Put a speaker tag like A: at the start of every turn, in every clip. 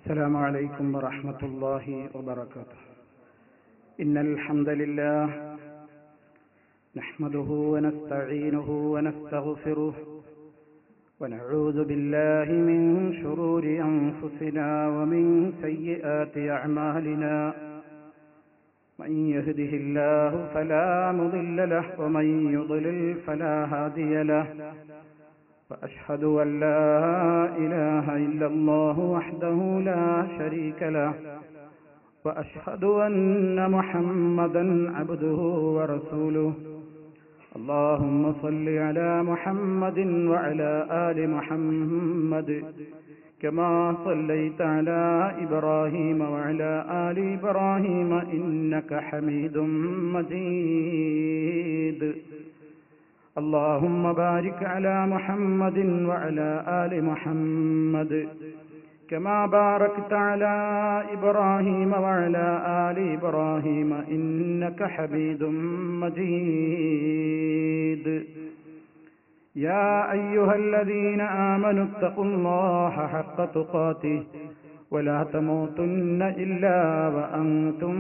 A: السلام عليكم ورحمة الله وبركاته إن الحمد لله نحمده ونستعينه ونستغفره ونعوذ بالله من شرور أنفسنا ومن سيئات أعمالنا من يهده الله فلا مضل له ومن يضلل فلا هادي له وأشهد أن لا إله إلا الله وحده لا شريك له وأشهد أن محمدا عبده ورسوله اللهم صل على محمد وعلى آل محمد كما صليت على إبراهيم وعلى آل إبراهيم إنك حميد مجيد اللهم بارك على محمد وعلى آل محمد كما باركت على إبراهيم وعلى آل إبراهيم إنك حميد مجيد يا أيها الذين آمنوا اتقوا الله حق تقاته ولا تموتن إلا وأنتم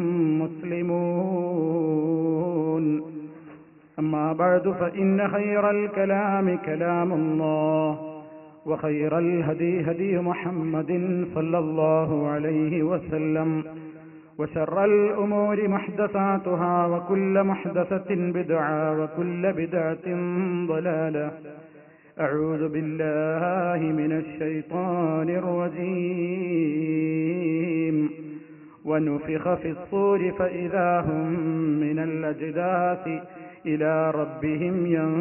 A: مسلمون أما بعد فإن خير الكلام كلام الله وخير الهدي هدي محمد صلى الله عليه وسلم وشر الأمور محدثاتها وكل محدثة بدعة وكل بدعة ضلالة أعوذ بالله من الشيطان الرجيم ونفخ في الصور فإذا هم من الأجداث إلى ربهم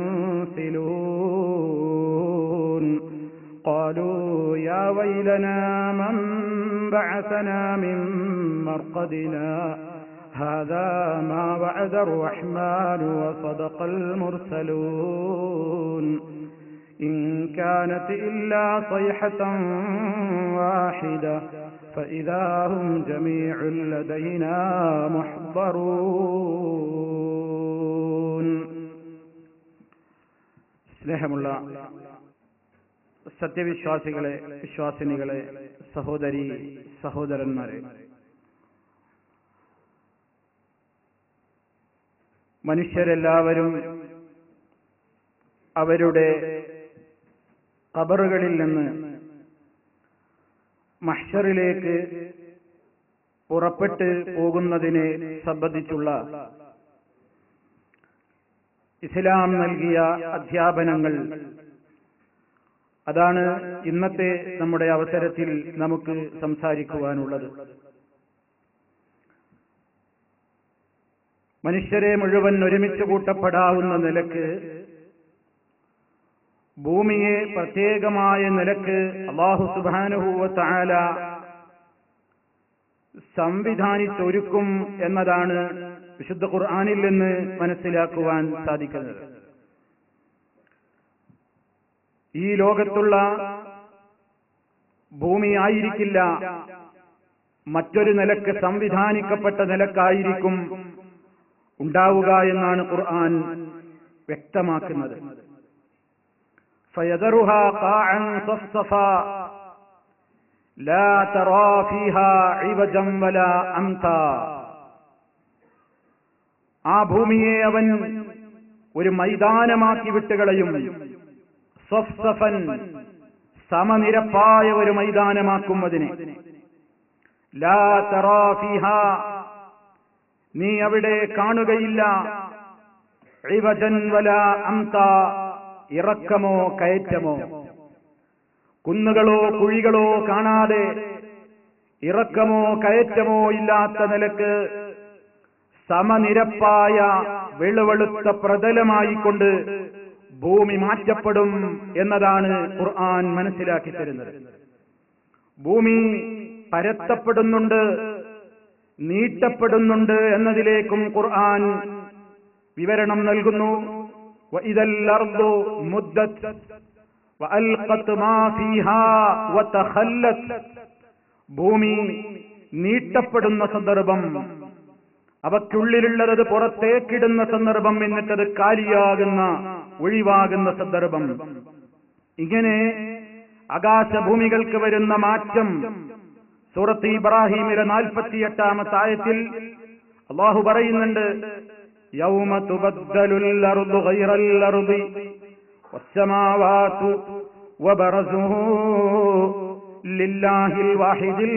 A: ينسلون قالوا يا ويلنا من بعثنا من مرقدنا هذا ما وعد الرحمن وصدق المرسلون إن كانت إلا صيحة واحدة فإذا هم جميع لدينا محضرون സ്നേഹമുള്ള സത്യവിശ്വാസികളെ വിശ്വാസിനികളെ സഹോദരി സഹോദരന്മാരെ മനുഷ്യരെല്ലാവരും അവരുടെ കബറുകളിൽ നിന്ന് മഹ്ഷറിലേക്ക് പുറപ്പെട്ട് പോകുന്നതിനെ സംബന്ധിച്ചുള്ള ഇസ്ലാം നൽകിയ അധ്യാപനങ്ങൾ അതാണ് ഇന്നത്തെ നമ്മുടെ അവസരത്തിൽ നമുക്ക് സംസാരിക്കുവാനുള്ളത് മനുഷ്യരെ മുഴുവൻ ഒരുമിച്ച് കൂട്ടപ്പെടാവുന്ന നിലക്ക് ഭൂമിയെ പ്രത്യേകമായ നിലക്ക് അള്ളാഹു സുബാനുഭൂവ താല സംവിധാനിച്ചൊരുക്കും എന്നതാണ് വിശുദ്ധ ഖുർആാനിൽ നിന്ന് മനസ്സിലാക്കുവാൻ സാധിക്കുന്നത് ഈ ലോകത്തുള്ള ഭൂമി ആയിരിക്കില്ല മറ്റൊരു നിലക്ക് സംവിധാനിക്കപ്പെട്ട നിലക്കായിരിക്കും ഉണ്ടാവുക എന്നാണ് ഖുർആൻ വ്യക്തമാക്കുന്നത് فيذرها قاعا صفصفا لا ترى فيها عوجا ولا أمتا ആ ഭൂമിയെ അവൻ ഒരു മൈതാനമാക്കി വിട്ടുകളയും സ്വഫൻ സമനിരപ്പായ ഒരു മൈതാനമാക്കും അതിനെ ലാ തറാഫിഹ നീ അവിടെ കാണുകയില്ല വല അംത ഇറക്കമോ കയറ്റമോ കുന്നുകളോ കുഴികളോ കാണാതെ ഇറക്കമോ കയറ്റമോ ഇല്ലാത്ത നിലക്ക് സമനിരപ്പായ വെളുവെളുത്ത പ്രതലമായിക്കൊണ്ട് ഭൂമി മാറ്റപ്പെടും എന്നതാണ് ഖുർആൻ മനസ്സിലാക്കി തരുന്നത് ഭൂമി പരത്തപ്പെടുന്നുണ്ട് നീട്ടപ്പെടുന്നുണ്ട് എന്നതിലേക്കും ഖുർആൻ വിവരണം നൽകുന്നു ഇതല്ലർദു മുദ്ദത്ത് وألقت ما فيها وتخلت ഭൂമി നീട്ടപ്പെടുന്ന സന്ദർഭം അവയ്ക്കുള്ളിലുള്ളത് പുറത്തേക്കിടുന്ന സന്ദർഭം എന്നിട്ടത് കാലിയാകുന്ന ഒഴിവാകുന്ന സന്ദർഭം ഇങ്ങനെ ആകാശഭൂമികൾക്ക് വരുന്ന മാറ്റം സൂറത്ത് ഇബ്രാഹിമിലെ നാൽപ്പത്തി എട്ടാമത്തെ ആയത്തിൽ അള്ളാഹു പറയുന്നുണ്ട് യൗമ തുബദ്ദലുൽ അർദു ഗൈറൽ അർദി വസ്സമാവാതു വബറസൂ ലില്ലാഹിൽ വാഹിദിൽ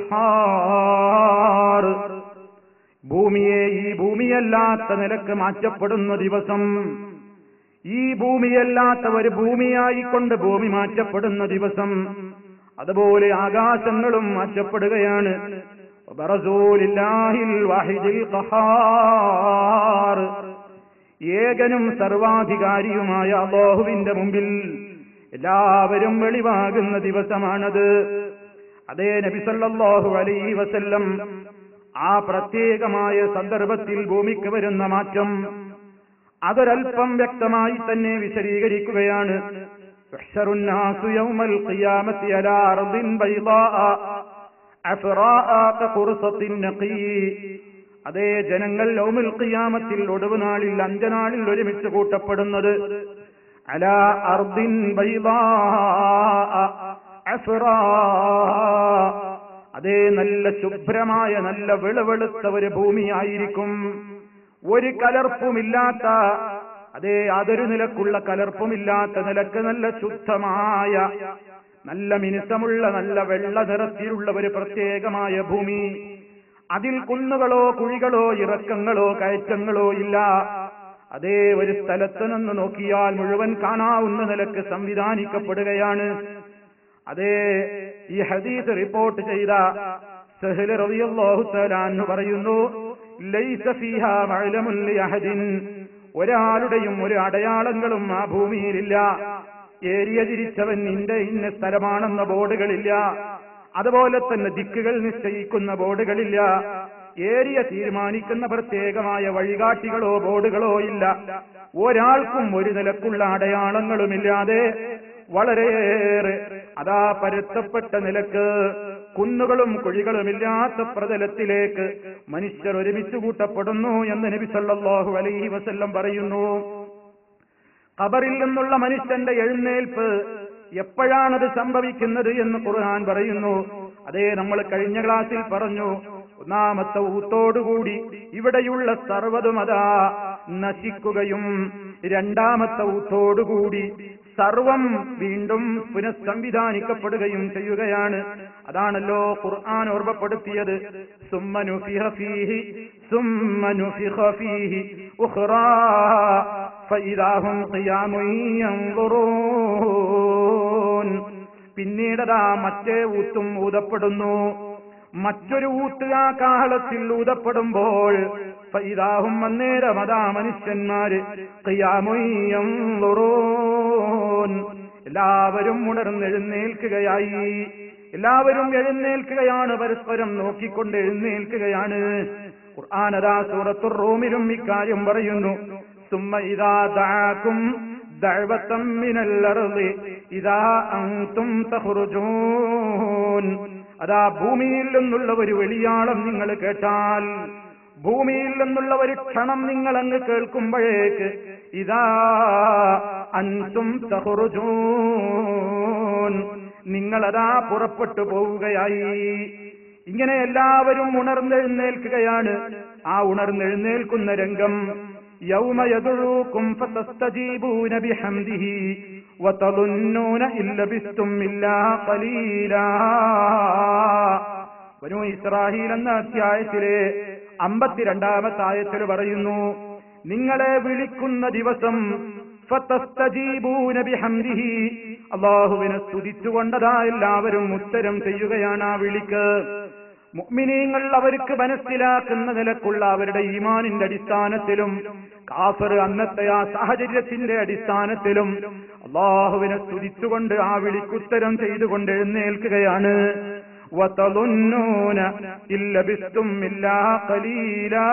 A: ഖഹാർ ഭൂമിയെ ഈ ഭൂമിയല്ലാത്ത നിലക്ക് മാറ്റപ്പെടുന്ന ദിവസം ഈ ഭൂമിയല്ലാത്ത ഒരു ഭൂമിയായിക്കൊണ്ട് ഭൂമി മാറ്റപ്പെടുന്ന ദിവസം അതുപോലെ ആകാശങ്ങളും മാറ്റപ്പെടുകയാണ് ബറസൂലില്ലാഹിൽ വാഹിദിൽ ഖഹാർ ഏകനും സർവാധികാരിയുമായ അള്ളാഹുവിന്റെ മുമ്പിൽ എല്ലാവരും വെളിവാകുന്ന ദിവസമാണത് അതേ നബിസല്ലാഹു അലൈഹി വസല്ലം ആ പ്രത്യേകമായ സന്ദർഭത്തിൽ ഭൂമിക്ക് വരുന്ന മാറ്റം അതൊരൽപ്പം വ്യക്തമായി തന്നെ വിശദീകരിക്കുകയാണ് يحشر الناس يوم القيامة على أرض بيضاء عفراء كقرصة النقي അതേ ജനങ്ങൾ ലൗമുൽ ഖിയാമത്തിൽ ഒടുവ് നാളിൽ അഞ്ചനാളിൽ ഒരുമിച്ച് കൂട്ടപ്പെടുന്നത് അല അർദിൻ ബൈദാ അഫ്റാ അതേ നല്ല ശുഭ്രമായ നല്ല വെളുവെളുത്ത ഒരു ഭൂമിയായിരിക്കും ഒരു കലർപ്പുമില്ലാത്ത അതേ അതൊരു നിലക്കുള്ള കലർപ്പുമില്ലാത്ത നിലക്ക് നല്ല ശുദ്ധമായ നല്ല മിനുസമുള്ള നല്ല വെള്ള നിറത്തിലുള്ള ഒരു പ്രത്യേകമായ ഭൂമി അതിൽ കുന്നുകളോ കുഴികളോ ഇറക്കങ്ങളോ കയറ്റങ്ങളോ ഇല്ല അതേ ഒരു സ്ഥലത്ത് നിന്ന് നോക്കിയാൽ മുഴുവൻ കാണാവുന്ന നിലക്ക് സംവിധാനിക്കപ്പെടുകയാണ് അതേ ഈ ഹദീസ് റിപ്പോർട്ട് ചെയ്ത സഹല് റളിയല്ലാഹു തആല അൻഹു പറയുന്നു ലൈസ ഫീഹാ മഅലമുൻ ലിഅഹദിൻ ഒരാളുടെയും ഒരു അടയാളങ്ങളും ആ ഭൂമിയിലില്ല ഏരിയ തിരിച്ചവൻ നിന്റെ ഇന്ന സ്ഥലമാണെന്ന ബോർഡുകളില്ല അതുപോലെ തന്നെ ദിക്കുകൾ നിശ്ചയിക്കുന്ന ബോർഡുകളില്ല ഏരിയ തീരുമാനിക്കുന്ന പ്രത്യേകമായ വഴികാട്ടികളോ ബോർഡുകളോ ഇല്ല ഒരാൾക്കും ഒരു നിലക്കുള്ള അടയാളങ്ങളുമില്ലാതെ വളരെയേറെ അതാ പരത്തപ്പെട്ട നിലക്ക് കുന്നുകളും കുഴികളുമില്ലാത്ത പ്രതലത്തിലേക്ക് മനുഷ്യർ ഒരുമിച്ച് കൂട്ടപ്പെടുന്നു എന്ന് നബി സല്ലല്ലാഹു അലൈഹി വസല്ലം പറയുന്നു ഖബറിൽ നിന്നുള്ള മനുഷ്യന്റെ എഴുന്നേൽപ്പ് എപ്പോഴാണത് സംഭവിക്കുന്നത് എന്ന് ഖുർആൻ പറയുന്നു അതേ നമ്മൾ കഴിഞ്ഞ ക്ലാസ്സിൽ പറഞ്ഞു ഒന്നാമത്തെ ഊത്തോടുകൂടി ഇവിടെയുള്ള സർവ്വതും അതാ നശിക്കുകയും രണ്ടാമത്തെ ഊത്തോടുകൂടി സർവം വീണ്ടും പുനഃസംവിധാനിക്കപ്പെടുകയും ചെയ്യുകയാണ് അതാണല്ലോ ഖുർആൻ ഓർമ്മപ്പെടുത്തിയത് സുമ്മനു ഫീഹി സുമ്മനു ഫീഹി ഉഖ്റാ ഫഇദാഹും ഖിയാമുൻ യൻദുറൂൻ പിന്നീടതാ മറ്റേ ഊത്തും ഊതപ്പെടുന്നു മറ്റൊരു ഊത്ത് ആ കാഹളത്തിൽ ഊതപ്പെടുമ്പോൾ ഫൈദാഹും അന്നേരം അതാ മനുഷ്യന്മാര് ഖിയാമുയ്യം എല്ലാവരും ഉണർന്നെഴുന്നേൽക്കുകയായി എല്ലാവരും എഴുന്നേൽക്കുകയാണ് പരസ്പരം നോക്കിക്കൊണ്ട് എഴുന്നേൽക്കുകയാണ് ഖുർആാനതാ സൂറത്തുർ റൂമിലും ഇക്കാര്യം പറയുന്നു സുമ്മ ഇതാ ദാക്കും ദഅവതം മിനൽ അർളി ഇദാ അൻതും തഖ്റുജൂൻ അതാ ഭൂമിയിൽ നിന്നുള്ള ഒരു വെളിയാളം നിങ്ങൾ കേട്ടാൽ ഭൂമിയിൽ നിന്നുള്ള ഒരു ക്ഷണം നിങ്ങൾ അങ്ങ് കേൾക്കുമ്പോഴേക്ക് ഇതാ അൻതും തഹുറുജൂൻ നിങ്ങളതാ പുറപ്പെട്ടു പോവുകയായി ഇങ്ങനെ എല്ലാവരും ഉണർന്നെഴുന്നേൽക്കുകയാണ് ആ ഉണർന്നെഴുന്നേൽക്കുന്ന രംഗം يوم يدعوكم فتستجيبون بحمده وتظنون إن لبثتم إلا قليلا വനു ഇസ്രാഹീൽ എന്ന അധ്യായത്തിലെ അമ്പത്തിരണ്ടാമത്തെ ആയത്തിൽ പറയുന്നു നിങ്ങളെ വിളിക്കുന്ന ദിവസം ഫതസ്തജീബൂന ബിഹംദിഹി അള്ളാഹുവിനെ സ്തുതിച്ചുകൊണ്ടതാ എല്ലാവരും ഉത്തരം ചെയ്യുകയാണ് ആ വിളിക്ക് മുഅ്മിനീങ്ങൾ അവർക്ക് മനസ്സിലാക്കുന്ന നിലക്കുള്ള അവരുടെ ഈമാനിന്റെ അടിസ്ഥാനത്തിലും കാഫർ അന്നത്തെ ആ സാഹചര്യത്തിന്റെ അടിസ്ഥാനത്തിലും അള്ളാഹുവിനെ സ്തുതിച്ചുകൊണ്ട് ആ വിളിക്കുത്തരം ചെയ്തുകൊണ്ട് എഴുന്നേൽക്കുകയാണ് وتظنون إن لبثتم إلا قليلا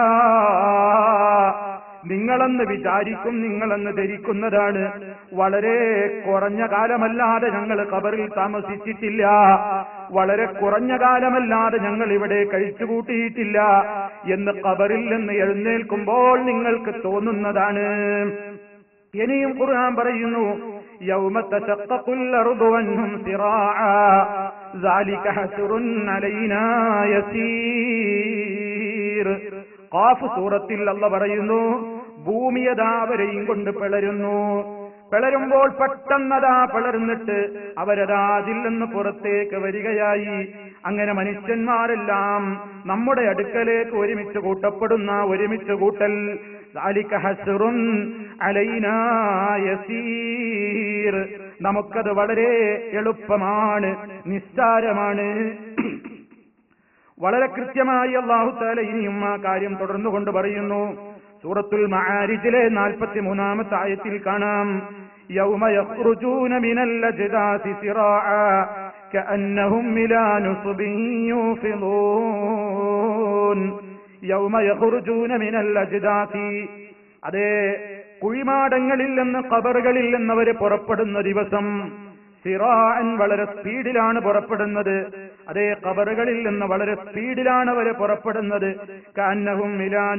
A: നിങ്ങളെന്ന് വിചാരിക്കും നിങ്ങളെന്ന് ധരിക്കുന്നതാണ് വളരെ കുറഞ്ഞ കാലമല്ലാതെ ഞങ്ങൾ കബറിൽ താമസിച്ചിട്ടില്ല വളരെ കുറഞ്ഞ കാലമല്ലാതെ ഞങ്ങൾ ഇവിടെ കഴിച്ചുകൂട്ടിയിട്ടില്ല എന്ന് കബറിൽ നിന്ന് എഴുന്നേൽക്കുമ്പോൾ നിങ്ങൾക്ക് തോന്നുന്നതാണ് ഇനിയും ഖുർആൻ പറയുന്നു യൗമ തശഖഖുൽ അർദു വൻഹും സിറാഅ ذلك حسر علينا يسير ഖാഫ് സൂറത്തിൽ അല്ല പറയുന്നു ഭൂമിയതാ അവരെയും കൊണ്ട് പിളരുന്നു പിളരുമ്പോൾ പെട്ടെന്നതാ പിളർന്നിട്ട് അവരതാ അതിൽ നിന്ന് പുറത്തേക്ക് വരികയായി അങ്ങനെ മനുഷ്യന്മാരെല്ലാം നമ്മുടെ അടുക്കലേക്ക് ഒരുമിച്ച് കൂട്ടപ്പെടുന്ന ഒരുമിച്ച് കൂട്ടൽ ذلك حسر علينا يسير നമുക്കത് വളരെ എളുപ്പമാണ് നിസ്സാരമാണ് വളരെ കൃത്യമായി അള്ളാഹു താല ഇനിയും ആ കാര്യം തുടർന്നുകൊണ്ട് പറയുന്നു സൂറത്തുൽ മആരിജിലെ നാൽപ്പത്തി മൂന്നാമത്തെ ആയത്തിൽ കാണാം يوم يخرجون من الأجداث سراعا كأنهم إلى نصب يوفضون يوم يخرجون من الأجداث അതേ കുഴിമാടങ്ങളിൽ നിന്ന് കബറുകളിൽ നിന്നവർ പുറപ്പെടുന്ന ദിവസം സിറാൻ വളരെ സ്പീഡിലാണ് പുറപ്പെടുന്നത് അതേ കബറുകളിൽ നിന്ന് വളരെ സ്പീഡിലാണ് അവർ പുറപ്പെടുന്നത് കാന്നഹും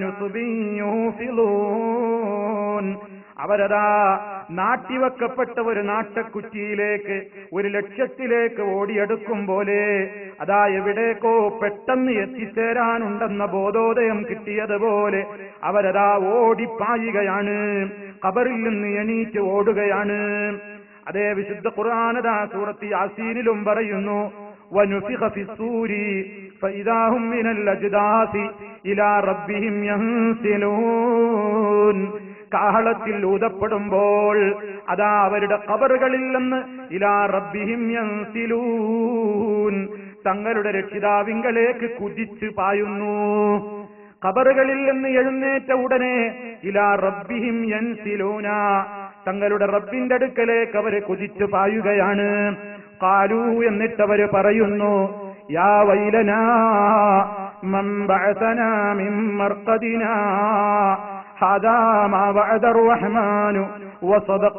A: അവരതാ നാട്ടിവെക്കപ്പെട്ട ഒരു നാട്ടക്കുറ്റിയിലേക്ക് ഒരു ലക്ഷ്യത്തിലേക്ക് ഓടിയെടുക്കും പോലെ അതാ എവിടേക്കോ പെട്ടെന്ന് എത്തിച്ചേരാനുണ്ടെന്ന ബോധോദയം കിട്ടിയതുപോലെ അവരതാ ഓടിപ്പായുകയാണ് കബറിൽ നിന്ന് എണീറ്റ് ഓടുകയാണ് അതേ വിശുദ്ധ ഖുർആാനതാ സൂറത്തി യാസീനിലും പറയുന്നു ونفخ في الصور فإذا هم من الأجداث إلى ربهم ينسلون കാഹളത്തിൽ ഊതപ്പെടുമ്പോൾ അതാ അവരുടെ കബറുകളിൽ നിന്ന് ഇലാ റബ്ബിഹിം യൻസിലൂൻ തങ്ങളുടെ രക്ഷിതാവിങ്കലേക്ക് കുതിച്ചു പായുന്നു കബറുകളിൽ നിന്ന് എഴുന്നേറ്റ ഉടനെ ഇലാ റബ്ബിഹിം യൻസിലൂന തങ്ങളുടെ റബ്ബിന്റെ അടുക്കലേക്ക് അവര് കുതിച്ചു പായുകയാണ് കാലു എന്നിട്ടവര് പറയുന്നു യാ വൈലനാ من بعثنا من مرقدنا هذا ما وعد الرحمن وصدق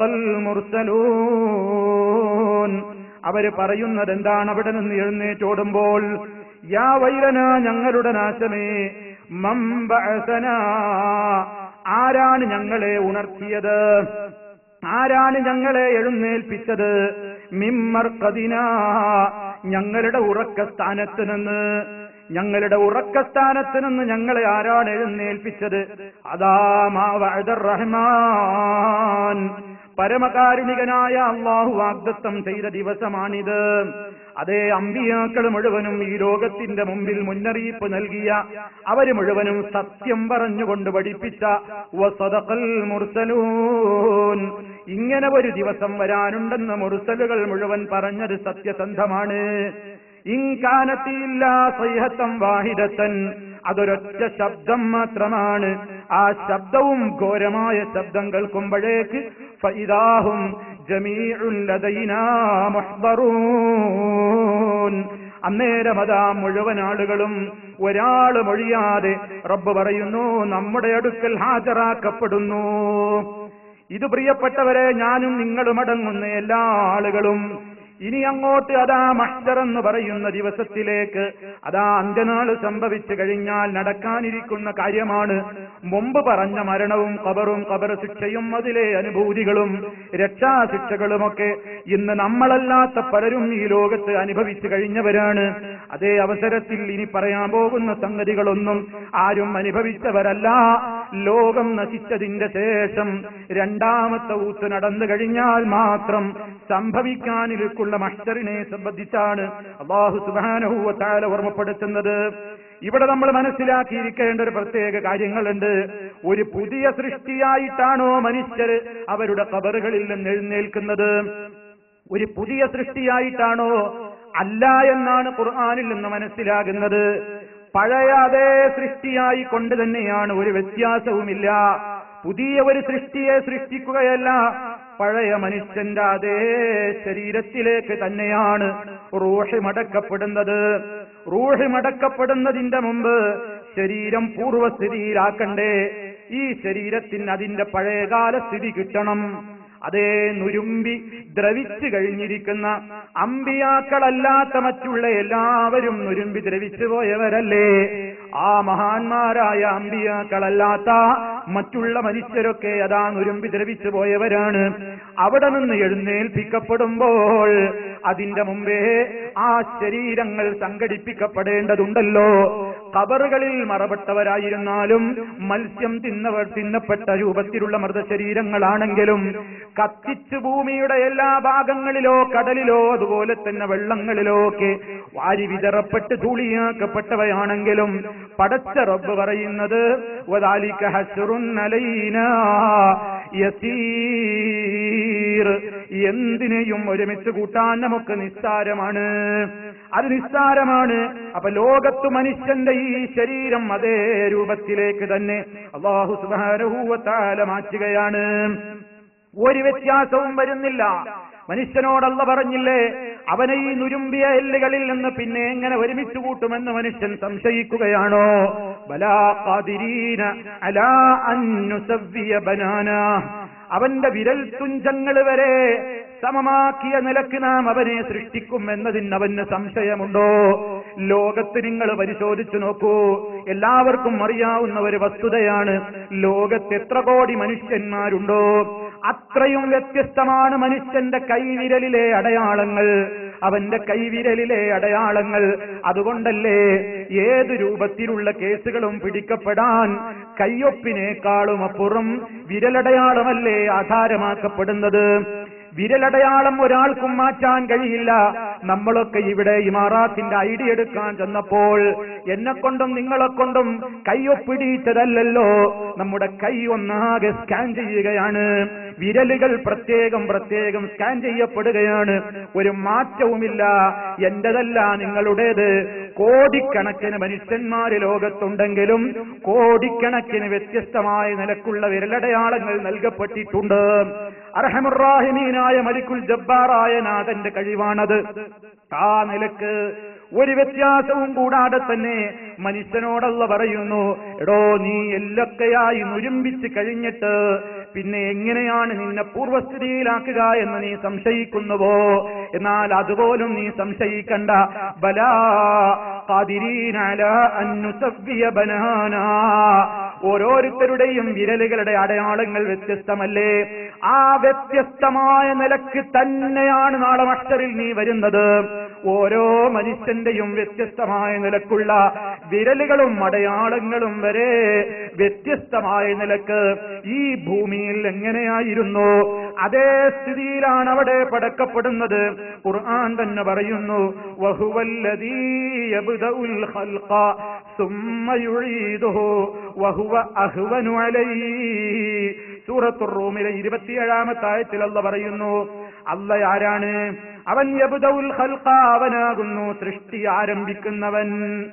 A: المرسلون അവര് പറയുന്നത് എന്താണ് അവിടെ നിന്ന് എഴുന്നേറ്റോടുമ്പോൾ യാ വൈലന ഞങ്ങളുടെ നാശമേ മംബഅസന ആരാണ് ഞങ്ങളെ ഉണർത്തിയത് ആരാണ് ഞങ്ങളെ എഴുന്നേൽപ്പിച്ചത് മിമ്മർ കദിന ഞങ്ങളുടെ ഉറക്കസ്ഥാനത്ത് നിന്ന് ഞങ്ങളുടെ ഉറക്കസ്ഥാനത്ത് നിന്ന് ഞങ്ങളെ ആരാണ് എഴുന്നേൽപ്പിച്ചത് അതാ മാ വഅദർ റഹ്മാൻ പരമകാരുണികനായ അള്ളാഹു വാഗ്ദത്തം ചെയ്ത ദിവസമാണിത് അതേ അമ്പിയാക്കൾ മുഴുവനും ഈ ലോകത്തിന്റെ മുമ്പിൽ മുന്നറിയിപ്പ് നൽകിയ അവര് മുഴുവനും സത്യം പറഞ്ഞുകൊണ്ട് പഠിപ്പിച്ച വസദഖൽ മുർസലൂൻ ഇങ്ങനെ ഒരു ദിവസം വരാനുണ്ടെന്ന് മുർസലുകൾ മുഴുവൻ പറഞ്ഞത് സത്യസന്ധമാണ് ഇൻകാനത്തിയില്ല സൈഹത്തം വാഹിദത്തൻ അതൊരൊറ്റ ശബ്ദം മാത്രമാണ് ആ ശബ്ദവും ഘോരമായ ശബ്ദം കേൾക്കുമ്പോഴേക്ക് ഫൈദാഹും ജമീഉൻ ലദൈനാ മുഹ്ദറൂൻ അന്നേരം അതാ മുഴുവൻ ആളുകളും ഒരാൾ മൊഴിയാതെ റബ്ബ് പറയുന്നു നമ്മുടെ അടുക്കൽ ഹാജരാക്കപ്പെടുന്നു ഇത് പ്രിയപ്പെട്ടവരെ ഞാനും നിങ്ങളും അടങ്ങുന്ന എല്ലാ ആളുകളും ഇനി അങ്ങോട്ട് അതാ മഹ്ദർ എന്ന് പറയുന്ന ദിവസത്തിലേക്ക് അതാ അന്ത്യനാള് സംഭവിച്ചു കഴിഞ്ഞാൽ നടക്കാനിരിക്കുന്ന കാര്യമാണ് മുമ്പ് പറഞ്ഞ മരണവും കബറും കബർ ശിക്ഷയും അതിലെ അനുഭൂതികളും രക്ഷാശിക്ഷകളുമൊക്കെ ഇന്ന് നമ്മളല്ലാത്ത പലരും ഈ ലോകത്ത് അനുഭവിച്ചു കഴിഞ്ഞവരാണ് അതേ അവസരത്തിൽ ഇനി പറയാൻ പോകുന്ന സംഗതികളൊന്നും ആരും അനുഭവിച്ചവരല്ല ലോകം നശിച്ചതിന്റെ ശേഷം രണ്ടാമത്തെ ഊത്ത് നടന്നു കഴിഞ്ഞാൽ മാത്രം സംഭവിക്കാനിരിക്കുന്ന മഷ്ടറിനെ സംബന്ധിച്ചാണ് അള്ളാഹു സുബാനഹുവ താല ഓർമ്മപ്പെടുത്തുന്നത് ഇവിടെ നമ്മൾ മനസ്സിലാക്കിയിരിക്കേണ്ട ഒരു പ്രത്യേക കാര്യങ്ങളുണ്ട് ഒരു പുതിയ സൃഷ്ടിയായിട്ടാണോ മനുഷ്യർ അവരുടെ കബറുകളിൽ നിന്ന് എഴുന്നേൽക്കുന്നത് ഒരു പുതിയ സൃഷ്ടിയായിട്ടാണോ അല്ല എന്നാണ് ഖുർആാനിൽ നിന്ന് മനസ്സിലാകുന്നത് പഴയ അതേ സൃഷ്ടിയായി കൊണ്ട് തന്നെയാണ് ഒരു വ്യത്യാസവുമില്ല പുതിയ ഒരു സൃഷ്ടിയെ സൃഷ്ടിക്കുകയല്ല പഴയ മനുഷ്യന്റെ അതേ ശരീരത്തിലേക്ക് തന്നെയാണ് റൂഹ് മടക്കപ്പെടുന്നത് റൂഹ് മടക്കപ്പെടുന്നതിന്റെ മുമ്പ് ശരീരം പൂർവ്വസ്ഥിതിയിലാക്കണ്ടേ ഈ ശരീരത്തിന് അതിന്റെ പഴയകാല സ്ഥിതി കിട്ടണം അതേ നുരുമ്പി ദ്രവിച്ചു കഴിഞ്ഞിരിക്കുന്ന അമ്പിയാക്കളല്ലാത്ത മറ്റുള്ള എല്ലാവരും നുരുമ്പി ദ്രവിച്ചു പോയവരല്ലേ ആ മഹാന്മാരായ അമ്പിയാക്കളല്ലാത്ത മറ്റുള്ള മനുഷ്യരൊക്കെ അതാ നുരുമ്പി ദ്രവിച്ചു പോയവരാണ് അവിടെ നിന്ന് എഴുന്നേൽപ്പിക്കപ്പെടുമ്പോൾ അതിന്റെ മുമ്പേ ആ ശരീരങ്ങൾ സംഘടിപ്പിക്കപ്പെടേണ്ടതുണ്ടല്ലോ കബറുകളിൽ മറപ്പെട്ടവരായിരുന്നാലും മത്സ്യം തിന്നവർ തിന്നപ്പെട്ട രൂപത്തിലുള്ള മൃതശരീരങ്ങളാണെങ്കിലും കത്തിച്ചു ഭൂമിയുടെ എല്ലാ ഭാഗങ്ങളിലോ കടലിലോ അതുപോലെ തന്നെ വെള്ളങ്ങളിലോ ഒക്കെ വാരി വിതറപ്പെട്ട് ധൂളിയാക്കപ്പെട്ടവയാണെങ്കിലും പടച്ച റബ്ബ് പറയുന്നത് വദാലിക ഹസ്റുൻ അലൈനാ യസീർ എന്തിനേയും ഒരുമിച്ച് കൂട്ടാൻ നമുക്ക് നിസ്സാരമാണ് അത് നിസ്സാരമാണ് അപ്പൊ ലോകത്ത് മനുഷ്യന്റെ ഈ ശരീരം അതേ രൂപത്തിലേക്ക് തന്നെ അള്ളാഹു സുബാരഹൂവത്താല മാറ്റുകയാണ് ഒരു വ്യത്യാസവും വരുന്നില്ല മനുഷ്യനോടല്ല പറഞ്ഞില്ലേ അവനെ ഈ നുരുമ്പിയ എല്ലുകളിൽ നിന്ന് പിന്നെ എങ്ങനെ ഒരുമിച്ച് കൂട്ടുമെന്ന് മനുഷ്യൻ സംശയിക്കുകയാണോ ബലാ ഖാദിരീന അലാ അൻ നുസവ്വിയ ബനാന അവന്റെ വിരൽ തുഞ്ചങ്ങൾ വരെ സമമാക്കിയ നിലക്ക് നാം അവനെ സൃഷ്ടിക്കും എന്നതിന് അവന് സംശയമുണ്ടോ ലോകത്ത് നിങ്ങൾ പരിശോധിച്ചു നോക്കൂ എല്ലാവർക്കും അറിയാവുന്ന ഒരു വസ്തുതയാണ് ലോകത്ത് എത്ര കോടി മനുഷ്യന്മാരുണ്ടോ അത്രയും വ്യത്യസ്തമാണ് മനുഷ്യന്റെ കൈവിരലിലെ അടയാളങ്ങൾ അവന്റെ കൈവിരലിലെ അടയാളങ്ങൾ അതുകൊണ്ടല്ലേ ഏത് രൂപത്തിലുള്ള കേസുകളും പിടിക്കപ്പെടാൻ കയ്യൊപ്പിനേക്കാളും അപ്പുറം വിരലടയാളമല്ലേ ആധാരമാക്കപ്പെടുന്നത് വിരലടയാളം ഒരാൾക്കും മാറ്റാൻ കഴിയില്ല നമ്മളൊക്കെ ഇവിടെ ഇമാറാത്തിന്റെ ഐഡിയ എടുക്കാൻ ചെന്നപ്പോൾ എന്നെ കൊണ്ടും നിങ്ങളെ കൊണ്ടും കൈയൊപ്പിടിച്ചതല്ലല്ലോ നമ്മുടെ കൈ ഒന്നാകെ സ്കാൻ ചെയ്യുകയാണ് വിരലുകൾ പ്രത്യേകം പ്രത്യേകം സ്കാൻ ചെയ്യപ്പെടുകയാണ് ഒരു മാറ്റവുമില്ല എന്റേതല്ല നിങ്ങളുടേത് കോടിക്കണക്കിന് മനുഷ്യന്മാര് ലോകത്തുണ്ടെങ്കിലും കോടിക്കണക്കിന് വ്യത്യസ്തമായ നിലക്കുള്ള വിരലടയാളങ്ങൾ നൽകപ്പെട്ടിട്ടുണ്ട് അർഹമുറാഹിമീനായ മലിക്കുൽ ജബ്ബാറായ നാഥന്റെ കഴിവാണത് ആ നിലക്ക് ഒരു വ്യത്യാസവും കൂടാതെ തന്നെ മനുഷ്യനോടല്ല പറയുന്നു എടോ നീ എല്ലൊക്കെയായി നുരുമ്പിച്ച് കഴിഞ്ഞിട്ട് പിന്നെ എങ്ങനെയാണ് നിന്നെ പൂർവസ്ഥിതിയിലാക്കുക എന്ന് നീ സംശയിക്കുന്നുവോ എന്നാൽ അതുപോലും നീ സംശയിക്കണ്ട ബലാ ഖാദിരീന അലാ അൻ നുസവ്വിയ ബനാനാ ഓരോരുത്തരുടെയും വിരലുകളുടെ അടയാളങ്ങൾ വ്യത്യസ്തമല്ലേ ആ വ്യത്യസ്തമായ നിലക്ക് തന്നെയാണ് നാളെ മഷറിൽ നീ വരുന്നത് ഓരോ മനുഷ്യന്റെയും വ്യത്യസ്തമായ നിലക്കുള്ള വിരലുകളും അടയാളങ്ങളും വരെ വ്യത്യസ്തമായ നിലക്ക് ഈ ഭൂമിയിൽ എങ്ങനെയായിരുന്നു അതേ സ്ഥിതിയിലാണ് അവിടെ പടക്കപ്പെടുന്നത് ഖുർആൻ തന്നെ പറയുന്നു വഹുവല്ലദീ യബ്ദഉൽ ഖൽഖ സുമ്മ യുഈദുഹു വഹുവ അഹ്വനു അലൈഹി സൂറത്തുർ റൂമിലെ ഇരുപത്തിയേഴാമത്തെ ആയത്തിൽ അല്ല പറയുന്നു അല്ല ആരാണ് അവൻ യബ്ദഉൽ ഖൽഖ അവനാകുന്നു സൃഷ്ടി ആരംഭിക്കുന്നവൻ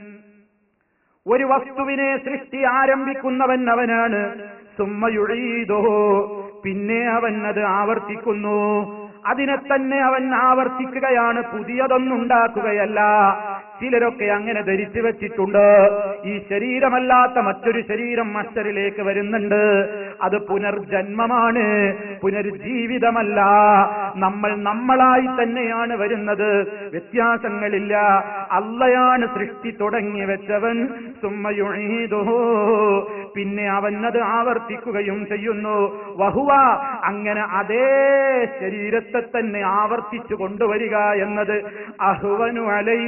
A: ഒരു വസ്തുവിനെ സൃഷ്ടി ആരംഭിക്കുന്നവൻ അവനാണ് സുമ്മയുഴീതോ പിന്നെ അവൻ അത് ആവർത്തിക്കുന്നു അതിനെ തന്നെ അവൻ ആവർത്തിക്കുകയാണ് പുതിയതൊന്നുണ്ടാക്കുകയല്ല ചിലരൊക്കെ അങ്ങനെ ധരിച്ചു വെച്ചിട്ടുണ്ട് ഈ ശരീരമല്ലാത്ത മറ്റൊരു ശരീരം മസ്റ്ററിലേക്ക് വരുന്നുണ്ട് അത് പുനർജന്മമാണ് പുനർജീവിതമല്ല നമ്മൾ നമ്മളായി തന്നെയാണ് വരുന്നത് വ്യത്യാസങ്ങളില്ല അല്ലയാണ് സൃഷ്ടി തുടങ്ങി വെച്ചവൻ സുമ്മയുഴീതോ പിന്നെ അവൻ അത് ആവർത്തിക്കുകയും ചെയ്യുന്നു വഹുവ അങ്ങനെ അതേ ശരീരത്തെ തന്നെ ആവർത്തിച്ചു കൊണ്ടുവരിക എന്നത് അഹുവനു അലൈ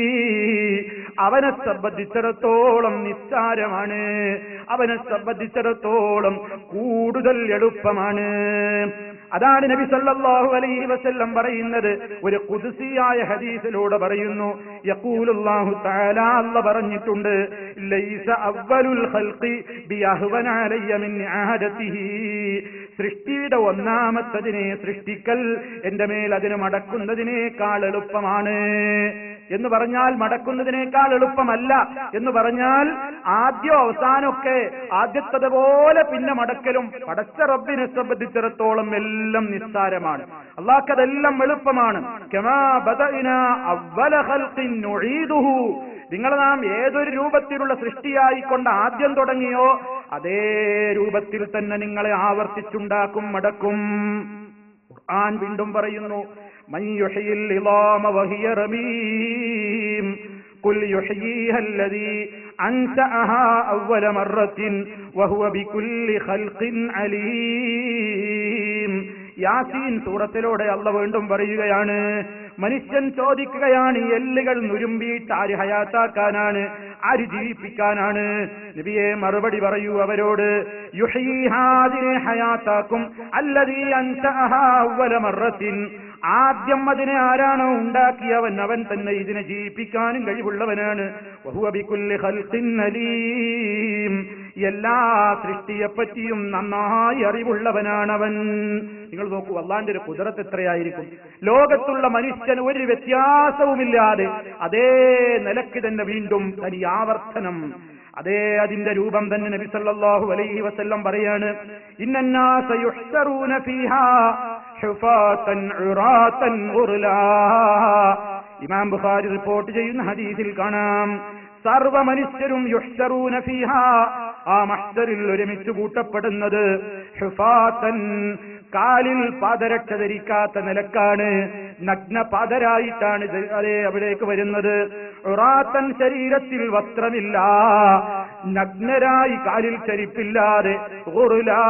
A: അവനെ സംബന്ധിച്ചിടത്തോളം നിസ്സാരമാണ് അവനെ സംബന്ധിച്ചിടത്തോളം കൂടുതൽ എളുപ്പമാണ് അതാണ് നബി സല്ലല്ലാഹു അലൈഹി വസല്ലം പറയുന്നത് ഒരു കുദ്സിയായ ഹദീസിലൂടെ പറയുന്നു യഖൂലുല്ലാഹു തആല അല്ല പറഞ്ഞിട്ടുണ്ട് ലൈസ അവ്വലുൽ ഖൽഖി ബിഅഹ്വന അലയ്യ മിൻ ആദതിഹി സൃഷ്ടിയുടെ ഒന്നാമത്തതിനെ സൃഷ്ടിക്കൽ എന്റെ മേൽ അതിന് മടക്കുന്നതിനേക്കാൾ എളുപ്പമാണ് എന്ന് പറഞ്ഞാൽ മടക്കുന്നതിനേക്കാൾ എളുപ്പമല്ല എന്ന് പറഞ്ഞാൽ ആദ്യം അവസാനമൊക്കെ ആദ്യത്തത് പോലെ പിന്നെ മടക്കലും പടച്ച റബ്ബിനെ സംബന്ധിച്ചിടത്തോളം എല്ലാം നിസ്സാരമാണ് അള്ളാഹ്ക്കതെല്ലാം എളുപ്പമാണ് കമാ ബദഇനാ അവ്വല ഖൽഖിൻ നുഈദുഹു നിങ്ങൾ നാം ഏതൊരു രൂപത്തിലുള്ള സൃഷ്ടിയായിക്കൊണ്ട് ആദ്യം തുടങ്ങിയോ അതേ രൂപത്തിൽ തന്നെ നിങ്ങളെ ആവർത്തിച്ചുണ്ടാക്കും മടക്കും ഖുർആൻ വീണ്ടും പറയുന്നു മൻ യുഹയിൽ ഇളാമ വഹിയ റമീം قل يحييها الذي أنشأها أول مرة وهو بكل خلق عليم യാസീൻ സൂറത്തിലൂടെ അല്ല വീണ്ടും പറയുകയാണ് മനുഷ്യൻ ചോദിക്കുകയാണ് ഈ എല്ലുകൾ നുരുമ്പിയിട്ട് ആര് ഹയാത്താക്കാനാണ് ആര് ജീവിപ്പിക്കാനാണ് നബിയെ മറുപടി പറയൂ അവരോട് യുഹീഹാദിനെ ഹയാത്താക്കും അല്ലതീ അൻഷഅഹാ അവ്വല മർറത്തിൻ ആദ്യം അതിനെ ആരാണോ ഉണ്ടാക്കിയവൻ അവൻ തന്നെ ഇതിനെ ജീവിപ്പിക്കാനും കഴിവുള്ളവനാണ് വഹുവ ബികുല്ലി ഖൽഖിൻ അലീം എല്ലാ സൃഷ്ടിയെപ്പറ്റിയും നന്നായി അറിവുള്ളവനാണവൻ നിങ്ങൾ നോക്കൂ അള്ളാന്റെ ഒരു കുതിരത്ത് എത്രയായിരിക്കും ലോകത്തുള്ള മനുഷ്യന് ഒരു വ്യത്യാസവുമില്ലാതെ അതേ നിലക്ക് തന്നെ വീണ്ടും തനി ആവർത്തനം അതേ അതിന്റെ രൂപം തന്നെ നബി സല്ലല്ലാഹു അലൈഹി വസല്ലം പറയാണ് ഇന്നന്നാസ യുഹ്സറൂന ഫീഹാ ഹുഫാതൻ ഉറാതൻ ഗുർലാ ഇമാം ബുഖാരി റിപ്പോർട്ട് ചെയ്യുന്ന ഹദീസിൽ കാണാം സർവ മനുഷ്യരും യുഹ്സറൂന ഫീഹ ആ മഹ്ദറിൽ ഒരുമിച്ച് കൂട്ടപ്പെടുന്നത് ഹുഫാതൻ കാലിൽ പാദരക്ഷ ധരിക്കാത്ത നിലക്കാണ് നഗ്ന പാദരായിട്ടാണ് ഇത് അതേ അവിടേക്ക് വരുന്നത് ഉറാത്തൻ ശരീരത്തിൽ വസ്ത്രമില്ല നഗ്നരായി കാലിൽ ചരിപ്പില്ലാതെ ഗുറുലാ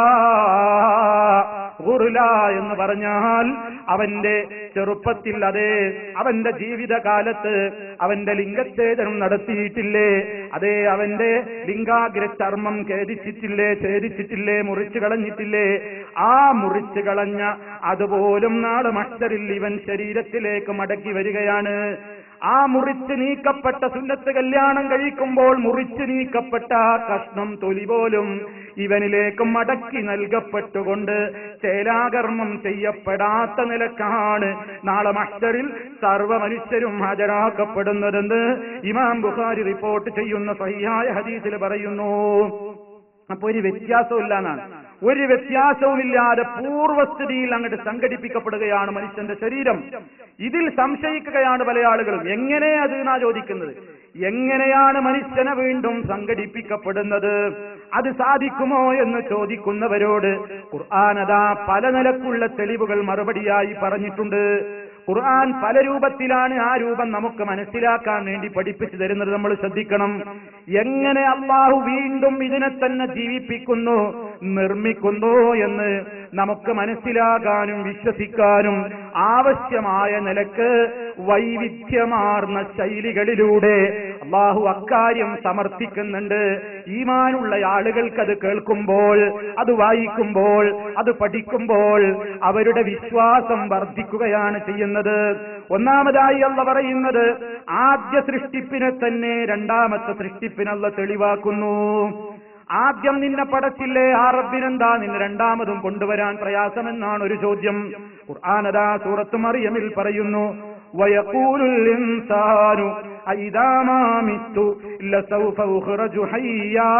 A: ഗുറുല എന്ന് പറഞ്ഞാൽ അവന്റെ ചെറുപ്പത്തിൽ അതേ അവന്റെ ജീവിതകാലത്ത് അവന്റെ ലിംഗച്ഛേദനം നടത്തിയിട്ടില്ലേ അതേ അവന്റെ ലിംഗാഗ്ര ചർമ്മം ഛേദിച്ചിട്ടില്ലേ ഛേദിച്ചിട്ടില്ലേ മുറിച്ചു കളഞ്ഞിട്ടില്ലേ ആ മുറിച്ചു കളഞ്ഞ അതുപോലും നാളെ മസ്റ്ററിൽ ഇവൻ ശരീരത്തിലേക്ക് മടക്കി വരികയാണ് ആ മുറിച്ച് നീക്കപ്പെട്ട സുന്നത്ത് കല്യാണം കഴിക്കുമ്പോൾ മുറിച്ച് നീക്കപ്പെട്ട ആ കഷ്ണം തൊലി പോലും ഇവനിലേക്ക് മടക്കി നൽകപ്പെട്ടുകൊണ്ട് ചേലാകർമ്മം ചെയ്യപ്പെടാത്ത നിലക്കാണ് നാളെ മസ്റ്ററിൽ സർവ്വ മനുഷ്യരും ഹാജരാക്കപ്പെടുന്നതെന്ന് ഇമാം ബുഖാരി റിപ്പോർട്ട് ചെയ്യുന്ന സഹിയായ ഹദീസിൽ പറയുന്നു അപ്പൊ ഒരു വ്യത്യാസമില്ല എന്നാണ് ഒരു വ്യത്യാസവുമില്ലാതെ പൂർവ്വസ്ഥിതിയിൽ അങ്ങോട്ട് സംഘടിപ്പിക്കപ്പെടുകയാണ് മനുഷ്യന്റെ ശരീരം ഇതിൽ സംശയിക്കുകയാണ് പല ആളുകളും എങ്ങനെ അത് എന്നാ ചോദിക്കുന്നത് എങ്ങനെയാണ് മനുഷ്യനെ വീണ്ടും സംഘടിപ്പിക്കപ്പെടുന്നത് അത് സാധിക്കുമോ എന്ന് ചോദിക്കുന്നവരോട് ഖുർആാനതാ പല നിലക്കുള്ള തെളിവുകൾ മറുപടിയായി പറഞ്ഞിട്ടുണ്ട് ഖുർആൻ പല രൂപത്തിലാണ് ആ രൂപം നമുക്ക് മനസ്സിലാക്കാൻ വേണ്ടി പഠിപ്പിച്ചു തരുന്നത് നമ്മൾ ശ്രദ്ധിക്കണം എങ്ങനെ അള്ളാഹു വീണ്ടും ഇതിനെ തന്നെ ജീവിപ്പിക്കുന്നു നിർമ്മിക്കുന്നു എന്ന് നമുക്ക് മനസ്സിലാകാനും വിശ്വസിക്കാനും ആവശ്യമായ നിലക്ക് വൈവിധ്യമാർന്ന ശൈലികളിലൂടെ അള്ളാഹു അക്കാര്യം സമർത്ഥിക്കുന്നുണ്ട് ഈമാനുള്ള ആളുകൾക്ക് അത് കേൾക്കുമ്പോൾ അത് വായിക്കുമ്പോൾ അത് പഠിക്കുമ്പോൾ അവരുടെ വിശ്വാസം വർദ്ധിക്കുകയാണ് ചെയ്യുന്നത് ഒന്നാമതായി അല്ല പറയുന്നത് ആദ്യ സൃഷ്ടിപ്പിനെ തന്നെ രണ്ടാമത്തെ സൃഷ്ടിപ്പിനല്ല തെളിവാക്കുന്നു ആദ്യം നിന്നെ പടച്ചില്ലേ ആ റബ്ബിനെന്താ നിന്നെ രണ്ടാമതും കൊണ്ടുവരാൻ പ്രയാസമെന്നാണ് ഒരു ചോദ്യം ഖുർആാനതാ സൂറത്ത് മറിയമിൽ പറയുന്നു ويقول الإنسان أإذا ما مت لسوف أخرج حيا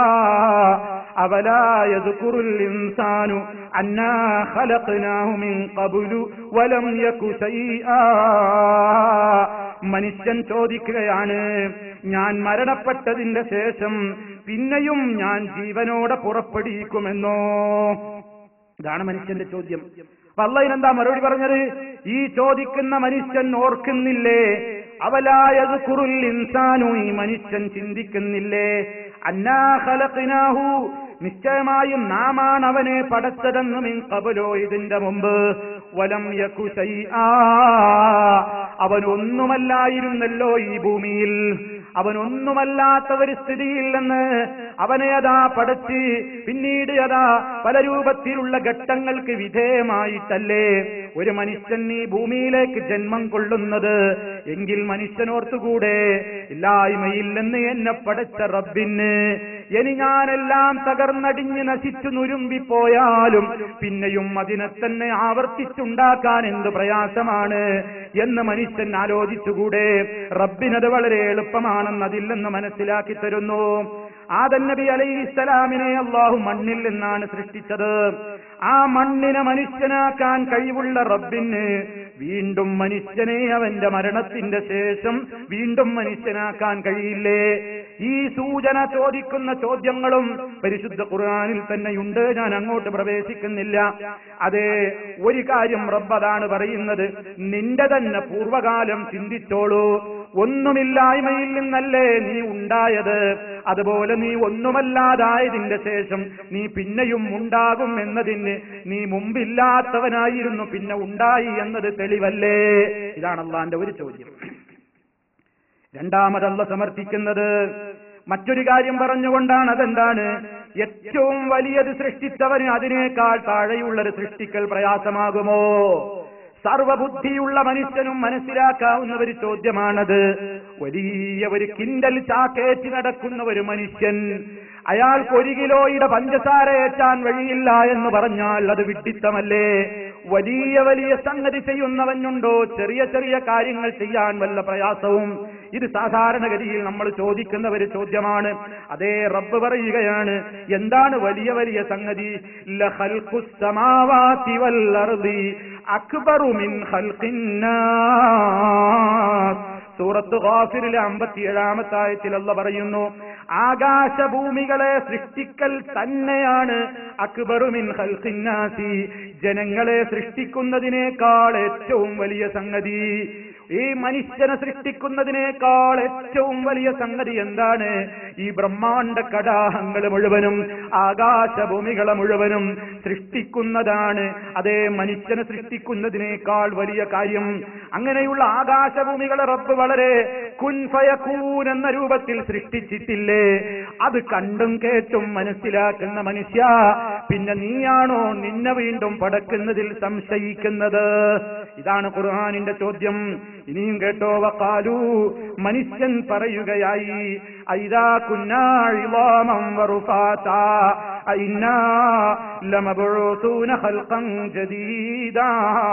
A: أولا يذكر الإنسان أنا خلقناه من قبل ولم يك شيئا മനുഷ്യൻ ചോദിക്കുകയാണ് ഞാൻ മരണപ്പെട്ടതിന്റെ ശേഷം പിന്നെയും ഞാൻ ജീവനോടെ പുറപ്പെടിക്കുമെന്നോ ഇതാണ് മനുഷ്യന്റെ ചോദ്യം അപ്പൊ അല്ല ഇതിനെന്താ മറുപടി പറഞ്ഞത് ഈ ചോദിക്കുന്ന മനുഷ്യൻ ഓർക്കുന്നില്ലേ അവലായത് കുറുൽ ഇൻസാനു ഈ മനുഷ്യൻ ചിന്തിക്കുന്നില്ലേ അന്നാ ഖലഖ്നാഹു നിശ്ചയമായും നാമാണ് അവനെ പടച്ചതെന്ന് മിൻ കബലോ ഇതിന്റെ മുമ്പ് വലം യകു ശൈആ അവനൊന്നുമല്ലായിരുന്നല്ലോ ഈ ഭൂമിയിൽ അവനൊന്നുമല്ലാത്ത ഒരു സ്ഥിതിയില്ലെന്ന് അവനെ അതാ പടച്ച് പിന്നീട് അതാ പല രൂപത്തിലുള്ള ഘട്ടങ്ങൾക്ക് വിധേയമായിട്ടല്ലേ ഒരു മനുഷ്യൻ ഈ ഭൂമിയിലേക്ക് ജന്മം കൊള്ളുന്നത് എങ്കിൽ മനുഷ്യനോർത്തുകൂടെ ഇല്ലായ്മയിൽ നിന്ന് എന്നെ പടച്ച റബ്ബിന് ഇനി ഞാനെല്ലാം തകർന്നടിഞ്ഞ് നശിച്ചു നുരുമ്പിപ്പോയാലും പിന്നെയും അതിനെ തന്നെ ആവർത്തിച്ചുണ്ടാക്കാൻ എന്ത് പ്രയാസമാണ് എന്ന് മനുഷ്യൻ ആലോചിച്ചുകൂടെ റബ്ബിനത് വളരെ എളുപ്പമാണെന്ന് അതില്ലെന്ന് മനസ്സിലാക്കി തരുന്നു ആദൻ നബി അലൈഹിസ്സലാമിനെ അള്ളാഹു മണ്ണിൽ നിന്നാണ് സൃഷ്ടിച്ചത് ആ മണ്ണിനെ മനുഷ്യനാക്കാൻ കഴിവുള്ള റബ്ബിന് വീണ്ടും മനുഷ്യനെ അവന്റെ മരണത്തിന്റെ ശേഷം വീണ്ടും മനുഷ്യനാക്കാൻ കഴിയില്ലേ ഈ സൂചന ചോദിക്കുന്ന ചോദ്യങ്ങളും പരിശുദ്ധ ഖുർആനിൽ തന്നെയുണ്ട് ഞാൻ അങ്ങോട്ട് പ്രവേശിക്കുന്നില്ല അതെ ഒരു കാര്യം റബ്ബതാണ് പറയുന്നത് നിന്റെ തന്നെ പൂർവകാലം ചിന്തിച്ചോളൂ ഒന്നുമില്ലായ്മയിൽ നിന്നല്ലേ നീ ഉണ്ടായത് അതുപോലെ നീ ഒന്നുമല്ലാതായതിന്റെ ശേഷം നീ പിന്നെയും ഉണ്ടാകും എന്നതിന് നീ മുമ്പില്ലാത്തവനായിരുന്നു പിന്നെ ഉണ്ടായി എന്നത് തെളിവല്ലേ ഇതാണ് അള്ളാന്റെ ഒരു ചോദ്യം രണ്ടാമതല്ല സമർത്ഥിക്കുന്നത് മറ്റൊരു കാര്യം പറഞ്ഞുകൊണ്ടാണ് അതെന്താണ് ഏറ്റവും വലിയത് സൃഷ്ടിച്ചവന് അതിനേക്കാൾ താഴെയുള്ളത് സൃഷ്ടിക്കൽ പ്രയാസമാകുമോ സർവബുദ്ധിയുള്ള മനുഷ്യനും മനസ്സിലാക്കാവുന്ന ഒരു ചോദ്യമാണത് വലിയ ഒരു കിണ്ടൽ ചാക്കേറ്റി നടക്കുന്ന ഒരു മനുഷ്യൻ അയാൾക്ക് ഒരു കിലോയുടെ പഞ്ചസാര ഏറ്റാൻ വഴിയില്ല എന്ന് പറഞ്ഞാൽ അത് വിഡിത്തമല്ലേ വലിയ വലിയ സംഗതി ചെയ്യുന്നവനുണ്ടോ ചെറിയ ചെറിയ കാര്യങ്ങൾ ചെയ്യാൻ വല്ല പ്രയാസവും ഇത് സാധാരണഗതിയിൽ നമ്മൾ ചോദിക്കുന്ന ഒരു ചോദ്യമാണ് അതേ റബ്ബ് പറയുകയാണ് എന്താണ് വലിയ വലിയ സംഗതി ലഖൽഖുസ് സമാവാതി വൽ അർദി അക്ബറു മിൻ ഖൽഖിന്നാസ് സൂറത്ത് ഖാഫിറിലെ അമ്പത്തിയേഴാമത്തെ ആയത്തിൽ അല്ല പറയുന്നു ആകാശഭൂമികളെ സൃഷ്ടിക്കൽ തന്നെയാണ് അക്ബറുമിൻ ഖൽഖിന്നാസി ജനങ്ങളെ സൃഷ്ടിക്കുന്നതിനേക്കാൾ ഏറ്റവും വലിയ സംഗതി ഈ മനുഷ്യനെ സൃഷ്ടിക്കുന്നതിനേക്കാൾ ഏറ്റവും വലിയ സംഗതി എന്താണ് ഈ ബ്രഹ്മാണ്ട കടാഹങ്ങൾ മുഴുവനും ആകാശഭൂമികളെ മുഴുവനും സൃഷ്ടിക്കുന്നതാണ് അതേ മനുഷ്യനെ സൃഷ്ടിക്കുന്നതിനേക്കാൾ വലിയ കാര്യം അങ്ങനെയുള്ള ആകാശഭൂമികളെ റബ്ബ് വളരെ കുൻഫയക്കൂൻ എന്ന രൂപത്തിൽ സൃഷ്ടിച്ചിട്ടില്ലേ അത് കണ്ടും കേട്ടും മനസ്സിലാക്കുന്ന മനുഷ്യ പിന്നെ നീയാണോ നിന്നെ വീണ്ടും പടക്കുന്നതിൽ സംശയിക്കുന്നത് ഇതാണ് ഖുർആാനിന്റെ ചോദ്യം ഇനിയും കേട്ടോ വക്കാലു മനുഷ്യൻ പറയുകയായി ഐദാ കുന്നാഴിവാമം വറുഫാത്താ അയിന്നാ ലമബുഊസൂന ഖൽഖൻ ജദീദാ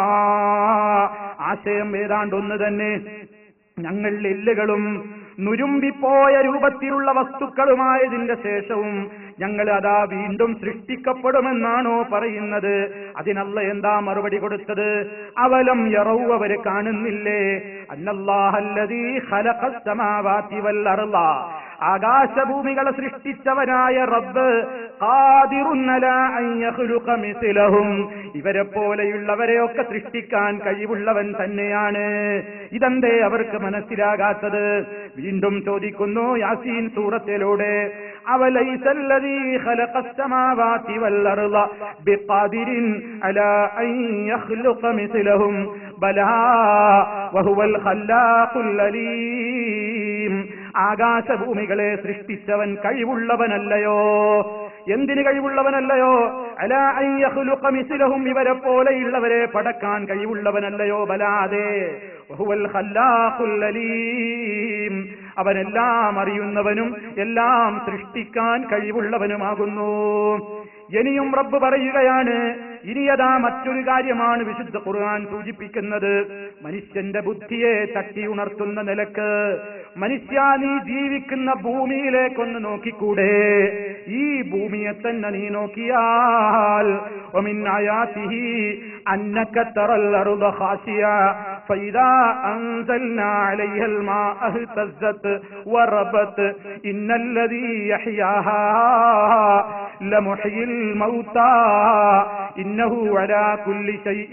A: ആശയം ഏതാണ്ട് ഒന്ന് തന്നെ ഞങ്ങൾ എല്ലുകളും നുരുമ്പിപ്പോയ രൂപത്തിലുള്ള വസ്തുക്കളുമായതിന്റെ ശേഷവും ഞങ്ങൾ അതാ വീണ്ടും സൃഷ്ടിക്കപ്പെടുമെന്നാണോ പറയുന്നത് അതിനല്ല എന്താ മറുപടി കൊടുത്തത് അവലം യറൗ അവര് കാണുന്നില്ലേ അന്നല്ലാഹല്ലദീ ഖലഖസ് സമാവാതി വൽ അർള ആകാശഭൂമികളെ സൃഷ്ടിച്ചവനായ റബ്ബ് ഖാദിറുൻ അലാ അൻ യഖ്ലുഖ മിസ്ലഹും ഇവരെ പോലെയുള്ളവരെയൊക്കെ സൃഷ്ടിക്കാൻ കഴിവുള്ളവൻ തന്നെയാണ് ഇതെന്തേ അവർക്ക് മനസ്സിലാകാത്തത് വീണ്ടും ചോദിക്കുന്നു യാസീൻ സൂറത്തിലൂടെ അവലൈസല്ലദീ ഖലഖസ് സമാവാതി വൽ അർള ബിഖാദിരിൻ അലാ അൻ യഖ്ലുഖ മിസ്ലഹും ബലാ വഹുവൽ ഖല്ലാഖുൽ അലീം ആകാശഭൂമികളെ സൃഷ്ടിച്ചവൻ കഴിവുള്ളവനല്ലയോ എന്തിന് കഴിവുള്ളവനല്ലയോ അല മിസിലഹും ഇവരെ പോലെയുള്ളവരെ പടക്കാൻ കഴിവുള്ളവനല്ലയോ ബലാതെ വഹുവൽ ഖല്ലാഖുൽ അലീം അവനെല്ലാം അറിയുന്നവനും എല്ലാം സൃഷ്ടിക്കാൻ കഴിവുള്ളവനുമാകുന്നു ഇനിയും റബ്ബ് പറയുകയാണ് ഇനിയതാ മറ്റൊരു കാര്യമാണ് വിശുദ്ധ ഖുർആൻ സൂചിപ്പിക്കുന്നത് മനുഷ്യന്റെ ബുദ്ധിയെ തട്ടി ഉണർത്തുന്ന നിലക്ക് മനുഷ്യ നീ ജീവിക്കുന്ന ഭൂമിയിലേക്കൊന്ന് നോക്കിക്കൂടെ ഈ ഭൂമിയെ തന്നെ നീ നോക്കിയാൽ ومن آياته أنك ترى الأرض خاشية فإذا أنزلنا عليها الماء اهتزت وربت إن الذي يحياها لمحيي الموتى إنه على كل شيء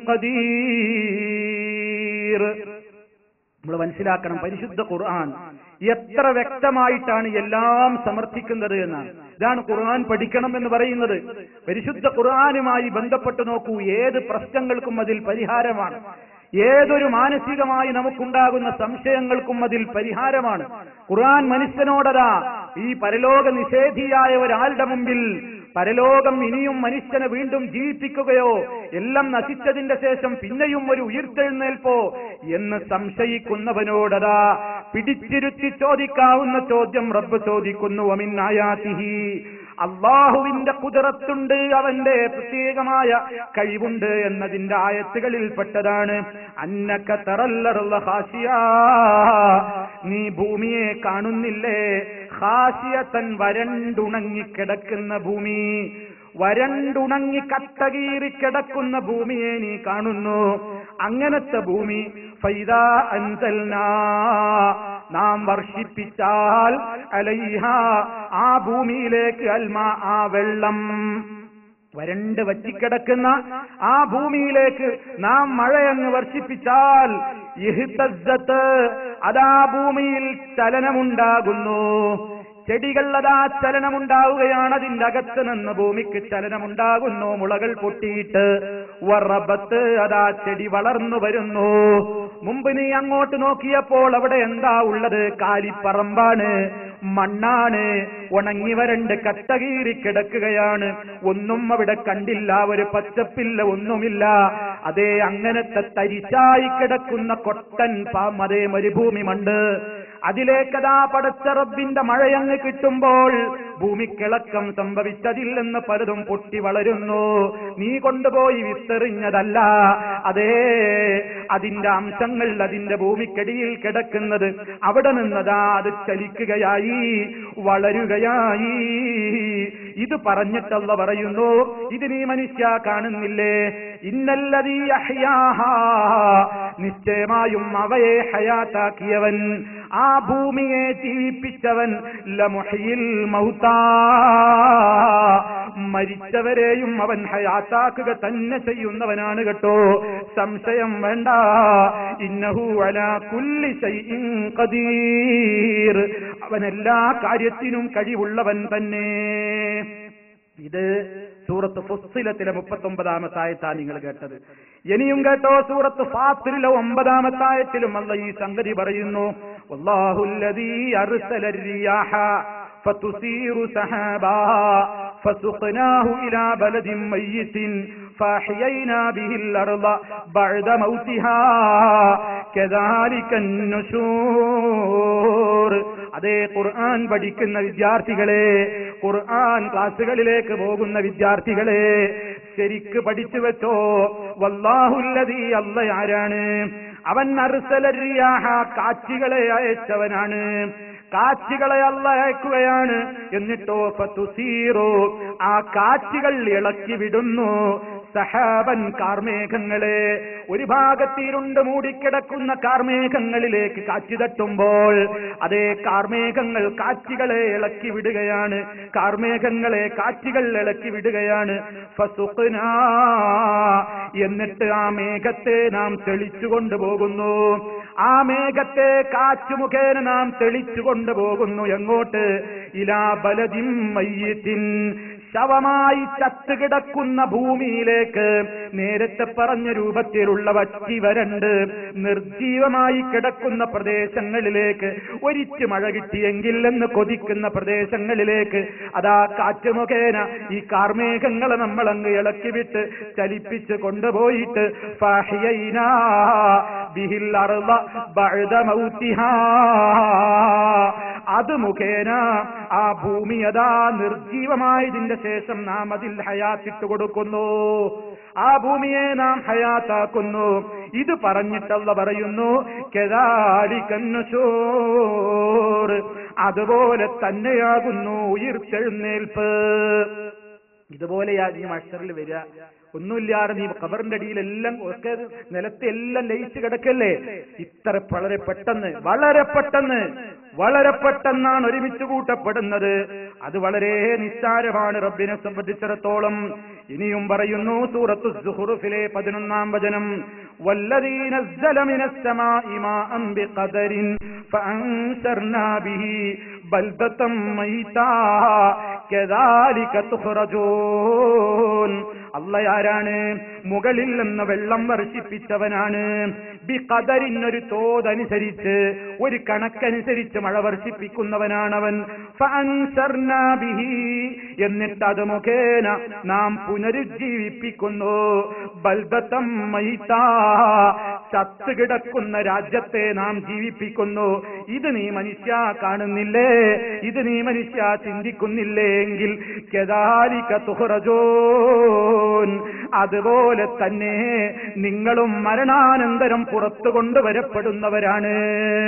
A: قدير നമ്മൾ മനസ്സിലാക്കണം പരിശുദ്ധ ഖുർആൻ എത്ര വ്യക്തമായിട്ടാണ് എല്ലാം സമർത്ഥിക്കുന്നത് എന്നാണ് ഇതാണ് ഖുർആൻ പഠിക്കണം എന്ന് പറയുന്നത് പരിശുദ്ധ ഖുർആനുമായി ബന്ധപ്പെട്ട് നോക്കൂ ഏത് പ്രശ്നങ്ങൾക്കും അതിൽ പരിഹാരമാണ് ഏതൊരു മാനസികമായി നമുക്കുണ്ടാകുന്ന സംശയങ്ങൾക്കും അതിൽ പരിഹാരമാണ് ഖുർആൻ മനുഷ്യനോടതാ ഈ പരലോക നിഷേധിയായ ഒരാളുടെ മുമ്പിൽ പരലോകം ഇനിയും മനുഷ്യനെ വീണ്ടും ജീവിപ്പിക്കുകയോ എല്ലാം നശിച്ചതിന്റെ ശേഷം പിന്നെയും ഒരു ഉയർത്തെഴുന്നേൽപ്പോ എന്ന് സംശയിക്കുന്നവനോടതാ പിടിച്ചിരുത്തി ചോദിക്കാവുന്ന ചോദ്യം റബ്ബ് ചോദിക്കുന്നു അമിന്നായാതിഹി അള്ളാഹുവിന്റെ കുതിരത്തുണ്ട് അവന്റെ പ്രത്യേകമായ കഴിവുണ്ട് എന്നതിന്റെ ആയത്തുകളിൽ പെട്ടതാണ് അന്നക്ക തറല്ലറുള്ള ഹാഷിയ നീ ഭൂമിയെ കാണുന്നില്ലേ ഖാശിയത്തൻ വരണ്ടുണങ്ങിക്കിടക്കുന്ന ഭൂമി വരണ്ടുണങ്ങി കട്ടകീറി കിടക്കുന്ന ഭൂമിയെ നീ കാണുന്നു അങ്ങനത്തെ ഭൂമി ഫൈദാ അൻസൽനാ നാം വർഷിപ്പിച്ചാൽ അലൈഹ ആ ഭൂമിയിലേക്ക് അൽമാ ആ വെള്ളം വരണ്ട് വറ്റിക്കിടക്കുന്ന ആ ഭൂമിയിലേക്ക് നാം മഴയങ്ങ് വർഷിപ്പിച്ചാൽ ഇഹ്തസ്സത്ത് അതാ ഭൂമിയിൽ ചലനമുണ്ടാകുന്നു ചെടികൾ അതാ ചലനമുണ്ടാവുകയാണ് അതിന്റെ അകത്ത് നിന്ന് ഭൂമിക്ക് ചലനമുണ്ടാകുന്നു മുളകൾ പൊട്ടിയിട്ട് വറബത്ത് അതാ ചെടി വളർന്നു വരുന്നു മുമ്പ് നീ അങ്ങോട്ട് നോക്കിയപ്പോൾ അവിടെ എന്താ ഉള്ളത് കാലിപ്പറമ്പാണ് മണ്ണാണ് ഉണങ്ങി വരണ്ട് കട്ടകീറി കിടക്കുകയാണ് ഒന്നും അവിടെ കണ്ടില്ല ഒരു പച്ചപ്പില്ല ഒന്നുമില്ല അതേ അങ്ങനത്തെ തരിശായി കിടക്കുന്ന കൊട്ടൻ പാം അതേ മരുഭൂമി മണ്ട് അതിലേക്കതാ പടച്ച റബ്ബിന്റെ മഴയങ്ങ് കിട്ടുമ്പോൾ ഭൂമിക്കിളക്കം സംഭവിച്ചതില്ലെന്ന് പലതും പൊട്ടി വളരുന്നു നീ കൊണ്ടുപോയി വിത്തെറിഞ്ഞതല്ല അതേ അതിന്റെ അംശങ്ങൾ അതിന്റെ ഭൂമിക്കടിയിൽ കിടക്കുന്നത് അവിടെ നിന്നതാ അത് ചലിക്കുകയായി വളരുകയായി ഇത് പറഞ്ഞിട്ടല്ല പറയുന്നു ഇത് നീ മനുഷ്യ കാണുന്നില്ലേ ഇന്നല്ലതീ അഹ്യാഹ നിശ്ചയമായും അവയെ ഹയാത്താക്കിയവൻ ആ ഭൂമിയെ ജീവിപ്പിച്ചവൻ ലമുഹയിൽ മൗത്താ മരിച്ചവരെയും അവൻ ഹയാത്താക്കുക തന്നെ ചെയ്യുന്നവനാണ് കേട്ടോ സംശയം വേണ്ട ഇന്നഹു അലാ കുല്ലി ശൈഇൻ ഖദീർ അവൻ എല്ലാ കാര്യത്തിനും കഴിവുള്ളവൻ തന്നെ ഇത് സൂറത്ത് ഫുസ്സിലത്തിലെ മുപ്പത്തൊമ്പതാമത്തെ ആയത്താണ് നിങ്ങൾ കേട്ടത് ഇനിയും കേട്ടോ സൂറത്ത് ഫാത്തിലെ ഒമ്പതാമത്തെ ആയത്തിലും അല്ല ഈ സംഗതി പറയുന്നു വല്ലാഹുല്ലദീ അർസല الرياح فتثير سحابا فسقناه إلى بلد ميت فأحيينا به الأرض بعد موتها كذلك النشور അതേ ഖുർആൻ പഠിക്കുന്ന വിദ്യാർത്ഥികളെ ഖുർആൻ ക്ലാസ്സുകളിലേക്ക് പോകുന്ന വിദ്യാർത്ഥികളെ ശരിക്ക് പഠിച്ചു വെച്ചോ വല്ലാഹുല്ലതീ അല്ല ആരാണ് അവൻ അറുസലരിയാഹ കാച്ചികളെ അയച്ചവനാണ് കാച്ചികളെ അല്ല അയക്കുകയാണ് എന്നിട്ടോ ഫതുസീറോ ആ കാച്ചികൾ ഇളക്കി വിടുന്നു സഹാബൻ കാർമേഘങ്ങളെ ഒരു ഭാഗത്തിരുണ്ട് മൂടിക്കിടക്കുന്ന കാർമേഘങ്ങളിലേക്ക് കാറ്റ് തട്ടുമ്പോൾ അതേ കാർമേഘങ്ങൾ കാറ്റുകളെ ഇളക്കി വിടുകയാണ് കാർമേഘങ്ങളെ കാറ്റുകൾ ഇളക്കി വിടുകയാണ് ഫസുഖ്നാ എന്നിട്ട് ആ മേഘത്തെ നാം തെളിച്ചു കൊണ്ടുപോകുന്നു ആ മേഘത്തെ കാറ്റ് മുഖേന നാം തെളിച്ചു കൊണ്ടുപോകുന്നു എങ്ങോട്ട് ഇലാ ബലതിം മയ്യത്തിൻ ശവമായി ചത്തുകിടക്കുന്ന ഭൂമിയിലേക്ക് നേരത്തെ പറഞ്ഞ രൂപത്തിലുള്ള വറ്റി വരണ്ട് നിർജീവമായി കിടക്കുന്ന പ്രദേശങ്ങളിലേക്ക് ഒരിച്ചു മഴ കിട്ടിയെങ്കിൽ എന്ന് കൊതിക്കുന്ന പ്രദേശങ്ങളിലേക്ക് അതാ കാറ്റ് മുഖേന ഈ കാർമേഘങ്ങളെ നമ്മൾ അങ്ങ് ഇളക്കി വിട്ട് ചലിപ്പിച്ച് കൊണ്ടുപോയിട്ട് ഫാഹിയൈനാ ബിഹിൽ അർള ബഅദ മൗതിഹാ അത് മുഖേന ആ ഭൂമി അതാ നിർജീവമായതിന്റെ ശേഷം നാം അതിൽ ഹയാത്തിട്ട് കൊടുക്കുന്നു ആ ഭൂമിയെ നാം ഹയാത്താക്കുന്നു ഇത് പറഞ്ഞിട്ടല്ല പറയുന്നു കെതാലിക്കന്നുശോർ അതുപോലെ തന്നെയാകുന്നു ഉയിർത്തെഴുന്നേൽപ്പ് ഇതുപോലെയാ നീ മഷറിൽ വരിക ഒന്നുമില്ലാതെ നീ ഖബറിന്റെ അടിയിലെല്ലാം ഒക്കെ നിലത്തെ എല്ലാം ലയിച്ച് കിടക്കല്ലേ ഇത്ര വളരെ പെട്ടെന്ന് വളരെ പെട്ടെന്ന് വളരെ പെട്ടെന്നാണ് ഒരുമിച്ച് കൂട്ടപ്പെടുന്നത് അത് വളരെ നിസ്സാരമാണ് റബ്ബിനെ സംബന്ധിച്ചിടത്തോളം ഇനിയും പറയുന്നു സൂറത്തു സുഹുറുഫിലെ പതിനൊന്നാം വചനം والذي نزل من السماء ماء بقدر فأنشرنا به بلدة ميتا كذلك تخرجون അല്ല ആരാണ് മുകളിൽ നിന്ന് വെള്ളം വർഷിപ്പിച്ചവനാണ് ബി കദറിനൊരു തോതനുസരിച്ച് ഒരു കണക്കനുസരിച്ച് മഴ വർഷിപ്പിക്കുന്നവനാണവൻ ഫഅൻസർനാ ബിഹി എന്നിട്ട് അത് മുഖേന നാം പുനരുജ്ജീവിപ്പിക്കുന്നു ബൽദത്തം മൈത്താ ചത്തുകിടക്കുന്ന രാജ്യത്തെ നാം ജീവിപ്പിക്കുന്നു ഇത് നീ മനുഷ്യ കാണുന്നില്ലേ ഇത് നീ മനുഷ്യ ചിന്തിക്കുന്നില്ലേ എങ്കിൽ കെതാലിക തുഹറജോൻ അതുപോലെ തന്നെ നിങ്ങളും മരണാനന്തരം പുറത്തു കൊണ്ടുവരപ്പെടുന്നവരാണ്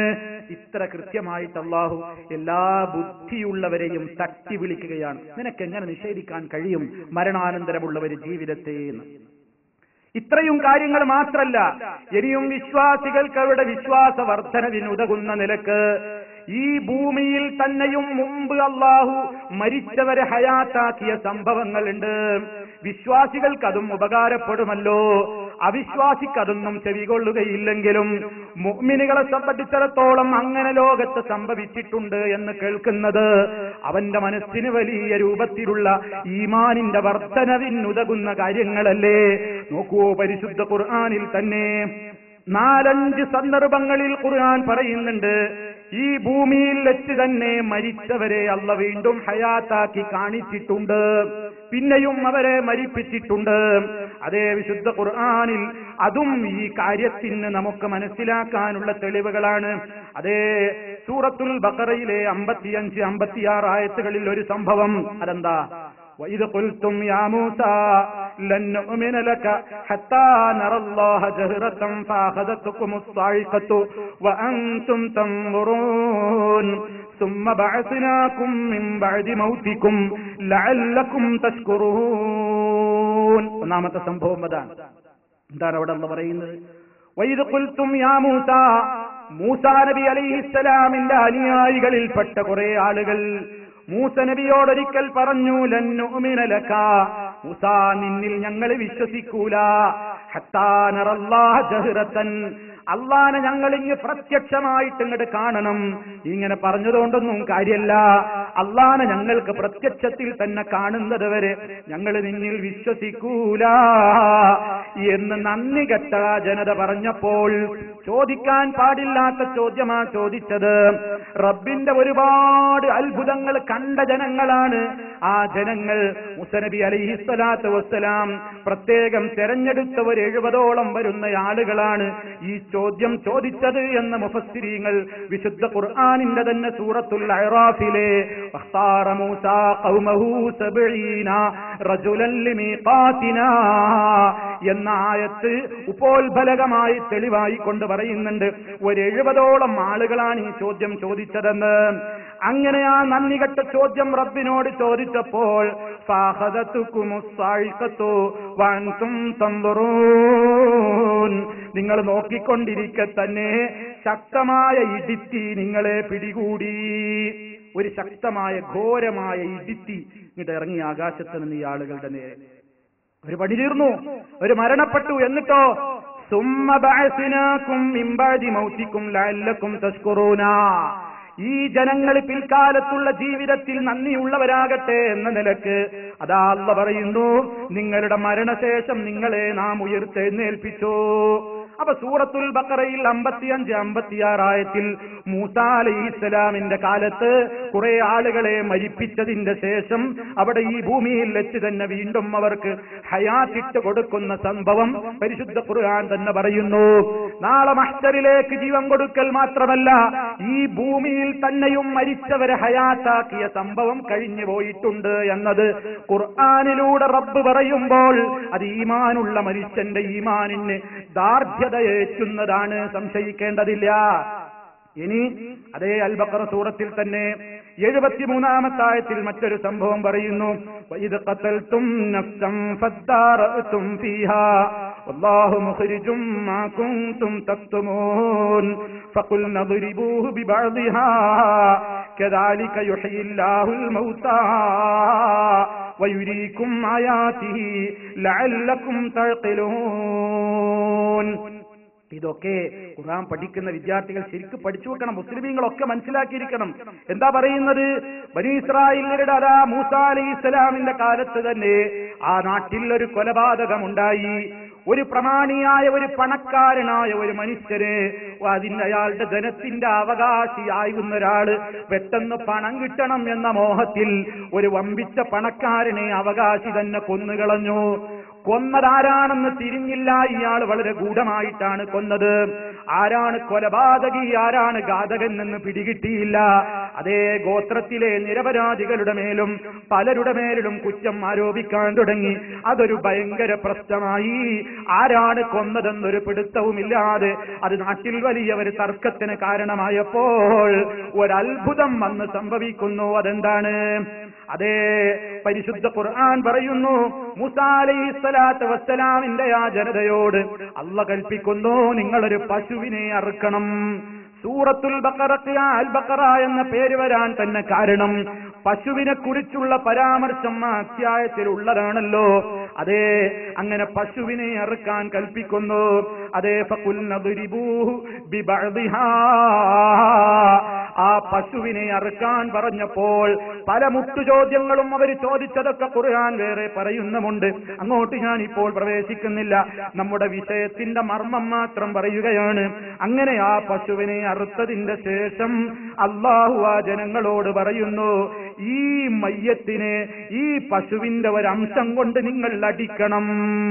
A: ഇത്ര കൃത്യമായിട്ട് അള്ളാഹു എല്ലാ ബുദ്ധിയുള്ളവരെയും തട്ടി വിളിക്കുകയാണ് നിനക്ക് എങ്ങനെ നിഷേധിക്കാൻ കഴിയും മരണാനന്തരമുള്ള ഒരു ജീവിതത്തെ എന്ന് ഇത്രയും കാര്യങ്ങൾ മാത്രല്ല ഇനിയും വിശ്വാസികൾക്ക് അവരുടെ വിശ്വാസ വർധനവിന് ഉതകുന്ന നിലക്ക് ഈ ഭൂമിയിൽ തന്നെയും മുമ്പ് അള്ളാഹു മരിച്ചവരെ ഹയാത്താക്കിയ സംഭവങ്ങളുണ്ട് വിശ്വാസികൾക്ക് അതും ഉപകാരപ്പെടുമല്ലോ അവിശ്വാസിക്കതൊന്നും ചെവികൊള്ളുകയില്ലെങ്കിലും മുഅ്മിനുകളെ സംബന്ധിച്ചിടത്തോളം അങ്ങനെ ലോകത്ത് സംഭവിച്ചിട്ടുണ്ട് എന്ന് കേൾക്കുന്നത് അവന്റെ മനസ്സിന് വലിയ രൂപത്തിലുള്ള ഈമാനിന്റെ വർധനവിനുതകുന്ന കാര്യങ്ങളല്ലേ നോക്കൂ പരിശുദ്ധ ഖുർആനിൽ തന്നെ നാലഞ്ച് സന്ദർഭങ്ങളിൽ ഖുർആൻ പറയുന്നുണ്ട് ഈ ഭൂമിയിൽ വെച്ച് തന്നെ മരിച്ചവരെ അല്ല വീണ്ടും ഹയാത്താക്കി കാണിച്ചിട്ടുണ്ട് പിന്നെയും അവരെ മരിപ്പിച്ചിട്ടുണ്ട് അതേ വിശുദ്ധ ഖുർആനിൽ അതും ഈ കാര്യത്തിന് നമുക്ക് മനസ്സിലാക്കാനുള്ള തെളിവുകളാണ് അതേ സൂറത്തുൽ ബക്കറയിലെ അമ്പത്തിയഞ്ച് അമ്പത്തിയാറ് ആയത്തുകളിൽ ഒരു സംഭവം അതെന്താ وإذ قلتم يا موسى لن نؤمن لك حتى نرى الله جهرة فأخذتكم الصاعقة وأنتم تنظرون ثم بعثناكم من بعد موتكم لعلكم تشكرون ഒന്നാമത്തെ സംഭവം അതാണ് എന്താണ് അവിടെ അള്ള പറയുന്നത് വൈദ് കുൽത്തും യാ മൂസ മൂസാ നബി അലൈഹിസ്സലാമിന്റെ അനുയായികളിൽപ്പെട്ട കുറെ ആളുകൾ മൂസ നബിയോടൊരിക്കൽ പറഞ്ഞു ലന്നുമിനലക്ക മൂസ നിന്നിൽ ഞങ്ങൾ വിശ്വസിക്കൂല ഹത്താനറല്ലാഹ ജഹ്റത്തൻ അള്ളാനെ ഞങ്ങൾ ഇങ്ങ് പ്രത്യക്ഷമായിട്ട് ഇങ്ങോട്ട് കാണണം ഇങ്ങനെ പറഞ്ഞതുകൊണ്ടൊന്നും കാര്യമല്ല അള്ളാനെ ഞങ്ങൾക്ക് പ്രത്യക്ഷത്തിൽ തന്നെ കാണുന്നത് വരെ ഞങ്ങൾ നിന്നിൽ വിശ്വസിക്കൂല എന്ന് നന്ദി കെട്ട ജനത പറഞ്ഞപ്പോൾ ചോദിക്കാൻ പാടില്ലാത്ത ചോദ്യമാ ചോദിച്ചത് റബ്ബിന്റെ ഒരുപാട് അത്ഭുതങ്ങൾ കണ്ട ജനങ്ങളാണ് ആ ജനങ്ങൾ മുസനബി അലൈഹിസ്സലാത്തു വസ്സലാം പ്രത്യേകം തെരഞ്ഞെടുത്ത ഒരു എഴുപതോളം വരുന്ന ആളുകളാണ് ഈ ചോദ്യം ചോദിച്ചത് എന്ന് മുഫസ്സിരീങ്ങൾ വിശുദ്ധ ഖുർആാനിന്റെ തന്നെ സൂറത്തുൽ അഹ്റാഫിലെ വഖ്താറ മൂസാ ഖൗമഹു സബഈന റജുലൻ ലിമീഖാതിനാ എന്ന ആയത്ത് ഉപോത്ബലകമായി തെളിവായി കൊണ്ട് പറയുന്നുണ്ട് ഒരു എഴുപതോളം ആളുകളാണ് ഈ ചോദ്യം ചോദിച്ചതെന്ന് അങ്ങനെ ആ നന്ദി കെട്ട ചോദ്യം റബ്ബിനോട് ചോദിച്ചപ്പോൾ ഫാഹദത്തുക്കുമുസ്സായിക്കത്തു വൻതും തമ്പറൂൻ നിങ്ങൾ നോക്കിക്കൊണ്ടിരിക്കെ തന്നെ ശക്തമായ ഇടിത്തി നിങ്ങളെ പിടികൂടി ഒരു ശക്തമായ ഘോരമായ ഇടിത്തി ഇങ്ങോട്ട് ഇറങ്ങി ആകാശത്ത് നിന്ന് ഈ ആളുകളുടെ നേരെ ഒരു പണി തീർന്നു ഒരു മരണപ്പെട്ടു എന്നിട്ടോ സുമ്മ ബഅസ്നാകും മിൻ ബഅദി മൗതിക്കും ലഅല്ലക്കും തഷ്കുറൂന ഈ ജനങ്ങൾ പിൽക്കാലത്തുള്ള ജീവിതത്തിൽ നന്ദിയുള്ളവരാകട്ടെ എന്ന നിലക്ക് അതാ അല്ല പറയുന്നു നിങ്ങളുടെ മരണശേഷം നിങ്ങളെ നാം ഉയർത്തെഴുന്നേൽപ്പിച്ചു അപ്പൊ സൂറത്തുൽ ബക്കറയിൽ അമ്പത്തിയഞ്ച് അമ്പത്തിയാറായത്തിൽ മൂസ അലൈഹി ഇസ്ലാമിന്റെ കാലത്ത് കുറെ ആളുകളെ മരിപ്പിച്ചതിന്റെ ശേഷം അവിടെ ഈ ഭൂമിയിൽ വെച്ച് തന്നെ വീണ്ടും അവർക്ക് ഹയാത്തിട്ട് കൊടുക്കുന്ന സംഭവം പരിശുദ്ധ ഖുർആൻ തന്നെ പറയുന്നു നാളെ മഹ്തറിലേക്ക് ജീവൻ കൊടുക്കൽ മാത്രമല്ല ഈ ഭൂമിയിൽ തന്നെയും മരിച്ചവരെ ഹയാത്താക്കിയ സംഭവം കഴിഞ്ഞു പോയിട്ടുണ്ട് എന്നത് ഖുർആാനിലൂടെ റബ്ബ് പറയുമ്പോൾ അത് ഈമാനുള്ള മനുഷ്യന്റെ ഈമാനിന് ദാർഢ്യതയേറ്റുന്നതാണ് സംശയിക്കേണ്ടതില്ല ഇനി അതേ അൽബക്കറ സൂറത്തിൽ തന്നെ എഴുപത്തിമൂന്നാമത്തായത്തിൽ മറ്റൊരു സംഭവം പറയുന്നു ഇത് ഖത്തൽതും നഫ്സൻ ഫദ്ദാറഅതും ഫീഹാ വല്ലാഹു മുഖ്രിജും മാ കുൻതും തക്തുമൂൻ ഫഖുൽന ضربوه ببعضها كذلك يحيي الله الموتى ويريكم آياته لعلكم تعقلون ഇതൊക്കെ ഖുർആൻ പഠിക്കുന്ന വിദ്യാർത്ഥികൾ ശരിക്കും പഠിച്ചു വെക്കണം മുസ്ലിമീങ്ങളൊക്കെ മനസ്സിലാക്കിയിരിക്കണം എന്താ പറയുന്നത് ബനി ഇസ്രായേലരുടെ അതാ മൂസ അലൈഹി ഇസ്ലാമിന്റെ കാലത്ത് തന്നെ ആ നാട്ടിൽ ഒരു കൊലപാതകമുണ്ടായി ഒരു പ്രമാണിയായ ഒരു പണക്കാരനായ ഒരു മനുഷ്യന് അതിന് അയാളുടെ ധനത്തിന്റെ അവകാശിയായിരുന്ന ഒരാള് പെട്ടെന്ന് പണം കിട്ടണം എന്ന മോഹത്തിൽ ഒരു വമ്പിച്ച പണക്കാരനെ അവകാശി തന്നെ കൊന്നുകളഞ്ഞു കൊന്നതാരാണെന്ന് തിരിഞ്ഞില്ല ഇയാൾ വളരെ ഗൂഢമായിട്ടാണ് കൊന്നത് ആരാണ് കൊലപാതകി ആരാണ് ഘാതകൻ എന്ന് പിടികിട്ടിയില്ല അതേ ഗോത്രത്തിലെ നിരപരാധികളുടെ മേലും പലരുടെ മേലും കുറ്റം ആരോപിക്കാൻ തുടങ്ങി അതൊരു ഭയങ്കര പ്രശ്നമായി ആരാണ് കൊന്നതെന്നൊരു പിടുത്തവുമില്ലാതെ അത് നാട്ടിൽ വലിയ ഒരു തർക്കത്തിന് കാരണമായപ്പോൾ ഒരത്ഭുതം വന്ന് സംഭവിക്കുന്നു അതെന്താണ് അതേ പരിശുദ്ധ ഖുർആൻ പറയുന്നു മുസാ അലൈഹി സ്വലാത്ത് വസ്സലാമിന്റെ ആ ജനതയോട് അല്ല കൽപ്പിക്കുന്നു നിങ്ങളൊരു പശുവിനെ അറുക്കണം സൂറത്തുൽ ബക്കറക്ക് അൽ ബക്കറ എന്ന പേര് വരാൻ തന്നെ കാരണം പശുവിനെ കുറിച്ചുള്ള പരാമർശം ആ അധ്യായത്തിൽ ഉള്ളതാണല്ലോ അതെ അങ്ങനെ പശുവിനെ അറുക്കാൻ കൽപ്പിക്കുന്നു അതേ ഫകുൽനദുരിബൂഹു ബിബഅദിഹാ ആ പശുവിനെ അറുക്കാൻ പറഞ്ഞപ്പോൾ പല മുട്ടു ചോദ്യങ്ങളും അവർ ചോദിച്ചതൊക്കെ ഖുർആൻ വേറെ പറയുന്നുമുണ്ട് അങ്ങോട്ട് ഞാൻ ഇപ്പോൾ പ്രവേശിക്കുന്നില്ല നമ്മുടെ വിഷയത്തിന്റെ മർമ്മം മാത്രം പറയുകയാണ് അങ്ങനെ ആ പശുവിനെ അറുത്തതിന്റെ ശേഷം അള്ളാഹു ആ ജനങ്ങളോട് പറയുന്നു ഈ മയ്യത്തിനെ ഈ പശുവിന്റെ ഒരംശം കൊണ്ട് നിങ്ങൾ അടിക്കണം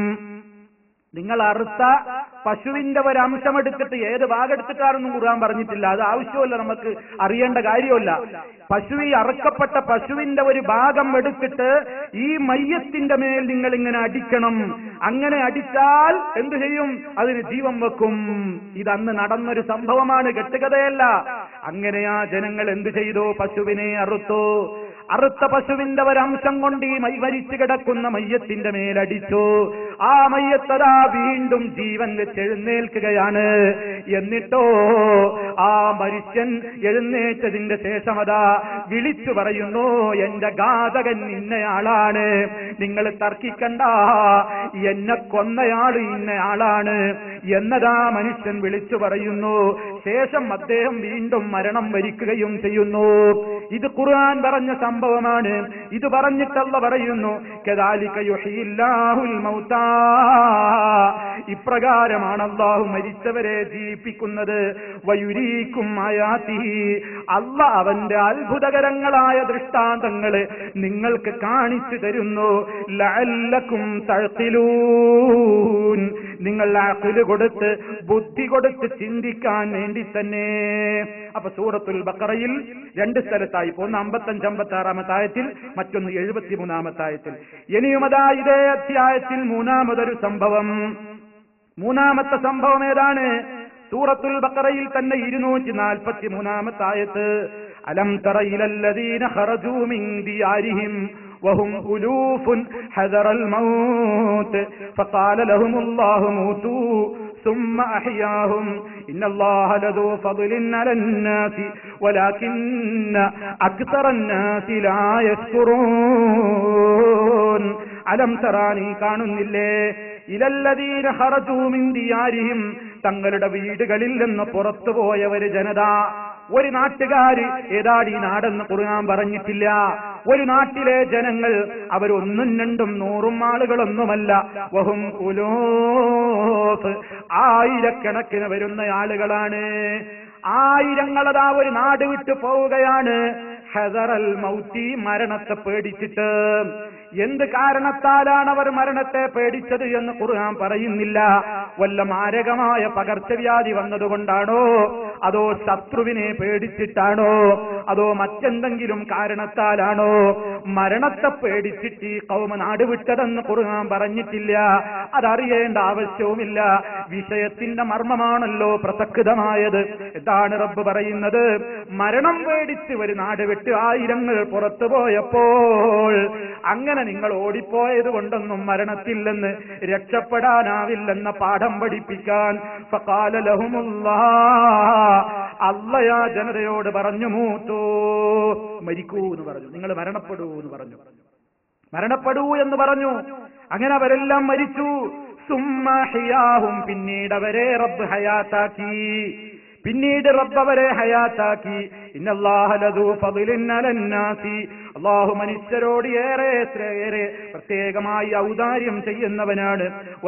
A: നിങ്ങൾ അറുത്ത പശുവിന്റെ ഒരംശം എടുത്തിട്ട് ഏത് ഭാഗെടുത്തിട്ടാണെന്നും ഖുർആൻ പറഞ്ഞിട്ടില്ല അത് ആവശ്യമല്ല നമുക്ക് അറിയേണ്ട കാര്യമല്ല പശു ഈ അറുക്കപ്പെട്ട പശുവിന്റെ ഒരു ഭാഗം എടുത്തിട്ട് ഈ മയ്യത്തിന്റെ മേൽ നിങ്ങൾ ഇങ്ങനെ അടിക്കണം അങ്ങനെ അടിച്ചാൽ എന്തു ചെയ്യും അതിന് ജീവൻ വെക്കും ഇതന്ന് നടന്നൊരു സംഭവമാണ് കെട്ടുകഥയല്ല അങ്ങനെ ആ ജനങ്ങൾ എന്തു ചെയ്തു പശുവിനെ അറുത്തു അറുത്ത പശുവിന്റെ ഒരംശം കൊണ്ട് ഈ മൈ മരിച്ചു കിടക്കുന്ന മയ്യത്തിന്റെ മേലടിച്ചു ആ മയ്യത്തതാ വീണ്ടും ജീവൻ വെച്ച് എഴുന്നേൽക്കുകയാണ് എന്നിട്ടോ ആ മനുഷ്യൻ എഴുന്നേറ്റതിന്റെ ശേഷം അതാ വിളിച്ചു പറയുന്നു എന്റെ ഘാതകൻ ഇന്നയാളാണ് നിങ്ങൾ തർക്കിക്കണ്ട എന്നെ കൊന്നയാൾ ഇന്നയാളാണ് എന്നതാ മനുഷ്യൻ വിളിച്ചു പറയുന്നു ശേഷം അദ്ദേഹം വീണ്ടും മരണം വരിക്കുകയും ചെയ്യുന്നു ഇത് ഖുർആൻ പറഞ്ഞ സംഭവമാണ് ഇത് പറഞ്ഞിട്ടല്ല പറയുന്നു കദാലിക യുഹ്യില്ലാഹുൽ മൗതാ ഇപ്രകാരമാണ് അള്ളാഹു മരിച്ചവരെ ജീവിപ്പിക്കുന്നത് വയുരീക്കും ആയാത്തിഹി അല്ല അവന്റെ അത്ഭുതകരങ്ങളായ ദൃഷ്ടാന്തങ്ങള് നിങ്ങൾക്ക് കാണിച്ചു തരുന്നു ലഅല്ലക്കും തഴത്തിലൂൻ നിങ്ങൾ അഖില് കൊടുത്ത് ബുദ്ധി കൊടുത്ത് ചിന്തിക്കാൻ വേണ്ടി തന്നെ അപ്പൊ സൂറത്തുൽ ബക്കറയിൽ രണ്ട് സ്ഥലത്തായി ഇപ്പൊ ഒന്ന് അമ്പത്തഞ്ച് അമ്പത്തി ആറാമത്തെ ആയത്തിൽ മറ്റൊന്ന് എഴുപത്തിമൂന്നാമത്തെ ആയത്തിൽ ഇനിയുമതാ ഇതേ അധ്യായത്തിൽ മൂന്നാമതൊരു സംഭവം മൂന്നാമത്തെ സംഭവം ഏതാണ് സൂറത്തുൽ ബക്കറയിൽ തന്നെ ഇരുന്നൂറ്റി നാൽപ്പത്തി മൂന്നാമത്തെ ആയത്ത് അലം തറ ഇലല്ലദീന ഖറജൂ മിൻ ദിയാരിഹിം وهم ألوف حذر الموت فقال لهم الله موتوا ثم أحياهم إن الله لذو فضل على الناس ولكن أكثر الناس لا يشكرون അലം തറാനി കാണുന്നില്ലേ ഇലല്ലതീന ഹറജൂമിൻ ദിയാരിഹിം തങ്ങളുടെ വീടുകളിൽ നിന്ന് പുറത്തുപോയവര് ജനത ഒരു നാട്ടുകാര് ഏതാടി നാടെന്ന് കുറുകാൻ പറഞ്ഞിട്ടില്ല ഒരു നാട്ടിലെ ജനങ്ങൾ അവരൊന്നും രണ്ടും നൂറും ആളുകളൊന്നുമല്ല വഹും ഉലോഫ് ആയിരക്കണക്കിന് വരുന്ന ആളുകളാണ് ആയിരങ്ങളതാ ഒരു നാട് വിട്ടു പോവുകയാണ് ഹെദറൽ മൗത്തി മരണത്തെ പേടിച്ചിട്ട് എന്ത് കാരണത്താലാണ് അവർ മരണത്തെ പേടിച്ചത് എന്ന് ഖുർആൻ പറയുന്നില്ല വല്ല മാരകമായ പകർച്ചവ്യാധി വന്നതുകൊണ്ടാണോ അതോ ശത്രുവിനെ പേടിച്ചിട്ടാണോ അതോ മറ്റെന്തെങ്കിലും കാരണത്താലാണോ മരണത്തെ പേടിച്ചിട്ട് ഈ കൗമ നാട് വിട്ടതെന്ന് ഖുർആൻ പറഞ്ഞിട്ടില്ല അതറിയേണ്ട ആവശ്യവുമില്ല വിഷയത്തിന്റെ മർമ്മമാണല്ലോ പ്രസക്തമായത് എന്താണ് റബ്ബ് പറയുന്നത് മരണം പേടിച്ച് ഒരു നാട് വിട്ട് ആയിരങ്ങൾ പുറത്തു പോയപ്പോൾ അങ്ങനെ നിങ്ങൾ ഓടിപ്പോയത് കൊണ്ടൊന്നും മരണത്തില്ലെന്ന് രക്ഷപ്പെടാനാവില്ലെന്ന പാഠം പഠിപ്പിക്കാൻ ഫഖാല ലഹുമുല്ലാ അല്ലയാ ജനതയോട് പറഞ്ഞു മൂത്തോ മരിക്കൂ എന്ന് പറഞ്ഞു നിങ്ങൾ മരണപ്പെടൂ എന്ന് പറഞ്ഞു മരണപ്പെടൂ എന്ന് പറഞ്ഞു അങ്ങനെ അവരെല്ലാം മരിച്ചു സുമ്മഹിയാഹും പിന്നീട് അവരെ റബ്ബ് ഹയാത്താക്കി പിന്നീട് റബ്ബ് അവരെ ഹയാത്താക്കി ഇന്നല്ലാഹലദൂ ഫളിൻ അലന്നാസി അള്ളാഹു മനുഷ്യരോട് ഏറെ ഏറെ പ്രത്യേകമായി ഔദാര്യം ചെയ്യുന്നവനാണ്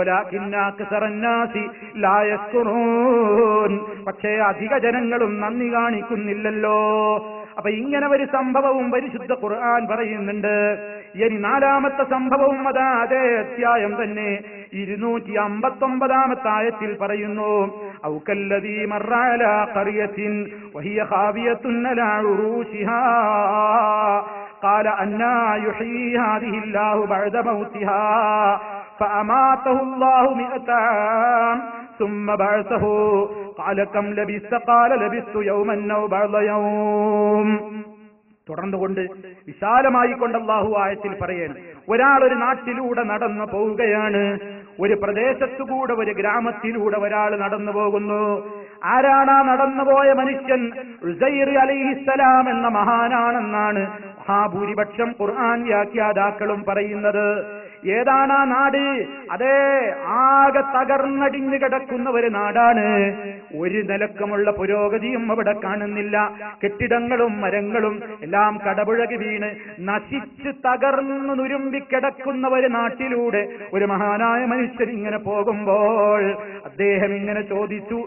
A: പക്ഷേ അധിക ജനങ്ങളും നന്ദി കാണിക്കുന്നില്ലല്ലോ അപ്പൊ ഇങ്ങനെ ഒരു സംഭവവും പരിശുദ്ധ ഖുർആൻ പറയുന്നുണ്ട് ഇനി നാലാമത്തെ സംഭവവും അതാ അതേ അധ്യായം തന്നെ ഇരുന്നൂറ്റി അമ്പത്തൊമ്പതാമത്തെ ആയത്തിൽ പറയുന്നു ഔ കല്ലദീ മറ അലാ ഖറിയത്തിൻ വഹിയ ഖാവിയത്തുൻ അലാ ഉറൂശിഹാ قال أنا يحيي هذه الله بعد موتها فأماته الله مئة عام ثم بعثه قال كم لبثت قال لبثت يوما أو بعض يوم തുടർന്നുകൊണ്ട് വിശാലമായി കൊണ്ട് അള്ളാഹു ആയത്തിൽ പറയാണ് ഒരാൾ ഒരു നാട്ടിലൂടെ നടന്നു പോവുകയാണ് ഒരു പ്രദേശത്തുകൂടെ ഒരു ഗ്രാമത്തിലൂടെ ഒരാൾ നടന്നു പോകുന്നു ആരാണ് ആ നടന്നുപോയ മനുഷ്യൻ ഉസൈർ അലിഹിസ്സലാം എന്ന മഹാനാണെന്നാണ് മഹാഭൂരിപക്ഷം ഖുർആൻ വ്യാഖ്യാതാക്കളും പറയുന്നത് ഏതാണ് ആ നാട് അതേ ആകെ തകർന്നടിഞ്ഞു കിടക്കുന്ന ഒരു നാടാണ് ഒരു നിലക്കമുള്ള പുരോഗതിയും അവിടെ കാണുന്നില്ല കെട്ടിടങ്ങളും മരങ്ങളും എല്ലാം കടപുഴകി വീണ് നശിച്ച് തകർന്നു നുരുമ്പിക്കിടക്കുന്ന ഒരു നാട്ടിലൂടെ ഒരു മഹാനായ മനുഷ്യൻ ഇങ്ങനെ പോകുമ്പോൾ അദ്ദേഹം ഇങ്ങനെ ചോദിച്ചു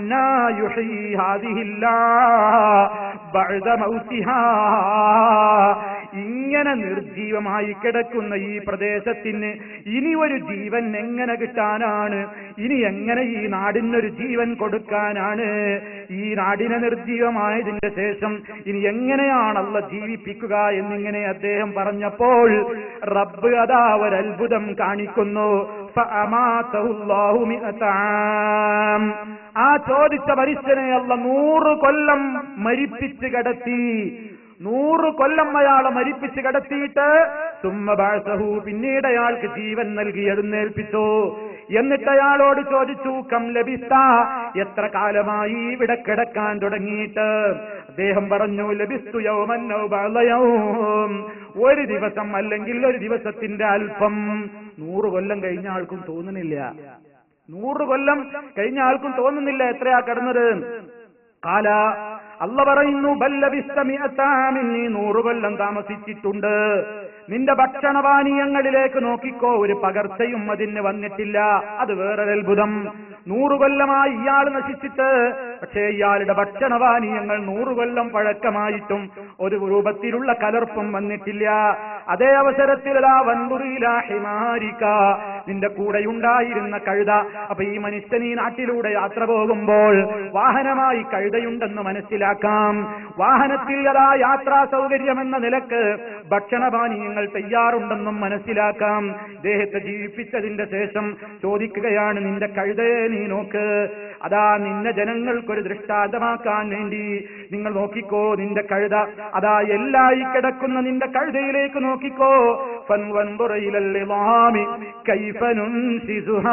A: ഇങ്ങനെ നിർജീവമായി കിടക്കുന്ന ഈ പ്രദേശത്തിന് ഇനി ഒരു ജീവൻ എങ്ങനെ കിട്ടാനാണ് ഇനി എങ്ങനെ ഈ നാടിനൊരു ജീവൻ കൊടുക്കാനാണ് ഈ നാടിനെ നിർജീവമായതിന്റെ ശേഷം ഇനി എങ്ങനെയാണല്ല ജീവിപ്പിക്കുക എന്നിങ്ങനെ അദ്ദേഹം പറഞ്ഞപ്പോൾ റബ്ബ് അതാ ഒരത്ഭുതം കാണിക്കുന്നു ഫഅമാതഹുല്ലാഹു മിഅത ആം. ആ ചോദിച്ച മനുഷ്യനെ അല്ല നൂറ് കൊല്ലം മരിപ്പിച്ച് കിടത്തി നൂറ് കൊല്ലം അയാളെ മരിപ്പിച്ച് കിടത്തിയിട്ട് സുമ്മബാസഹു പിന്നീട് അയാൾക്ക് ജീവൻ നൽകി എഴുന്നേൽപ്പിച്ചു എന്നിട്ട് അയാളോട് ചോദിച്ചു കം ലഭിത്ത എത്ര കാലമായി ഇവിടെ കിടക്കാൻ തുടങ്ങിയിട്ട് അദ്ദേഹം പറഞ്ഞു ലഭിസ്തു യൗമന്നോ ബഅളയൗം. ഒരു ദിവസം അല്ലെങ്കിൽ ഒരു ദിവസത്തിന്റെ അല്പം നൂറ് കൊല്ലം കഴിഞ്ഞ ആൾക്കും തോന്നുന്നില്ല നൂറ് കൊല്ലം കഴിഞ്ഞ ആൾക്കും തോന്നുന്നില്ല എത്രയാ കിടന്നത് കാല അല്ല പറയുന്നു ബല്ലവിസ്തമിയത്താമിൻ നീ നൂറ് കൊല്ലം താമസിച്ചിട്ടുണ്ട് നിന്റെ ഭക്ഷണപാനീയങ്ങളിലേക്ക് നോക്കിക്കോ ഒരു പകർച്ചയും അതിന് വന്നിട്ടില്ല അത് വേറൊരു അത്ഭുതം നൂറു കൊല്ലമായി ഇയാൾ നശിച്ചിട്ട് പക്ഷേ ഇയാളുടെ ഭക്ഷണപാനീയങ്ങൾ നൂറു കൊല്ലം പഴക്കമായിട്ടും ഒരു രൂപത്തിലുള്ള കലർപ്പും വന്നിട്ടില്ല അതേ അവസരത്തിൽ ആ വൻപുറിയിലാഹിമാരിക്ക നിന്റെ കൂടെയുണ്ടായിരുന്ന കഴുത അപ്പൊ ഈ മനുഷ്യൻ ഈ നാട്ടിലൂടെ യാത്ര പോകുമ്പോൾ വാഹനമായി കഴുതയുണ്ടെന്ന് മനസ്സിലാക്കാം വാഹനത്തിൽ അതാ യാത്രാ സൗകര്യമെന്ന നിലക്ക് ഭക്ഷണപാനീയങ്ങൾ തയ്യാറുണ്ടെന്നും മനസ്സിലാക്കാം ദേഹത്തെ ജീവിപ്പിച്ചതിന്റെ ശേഷം ചോദിക്കുകയാണ് നിന്റെ കഴുതയെ നീ നോക്ക് അതാ നിന്നെ ജനങ്ങൾക്കൊരു ദൃഷ്ടാന്തമാക്കാൻ വേണ്ടി നിങ്ങൾ നോക്കിക്കോ നിന്റെ കഴുത അതാ എല്ലായി കിടക്കുന്ന നിന്റെ കഴുതയിലേക്ക് നോക്കിക്കോ ഫൻവൻപുറയിലല്ലിമാമി കൈഫനുൻസിസുഹാ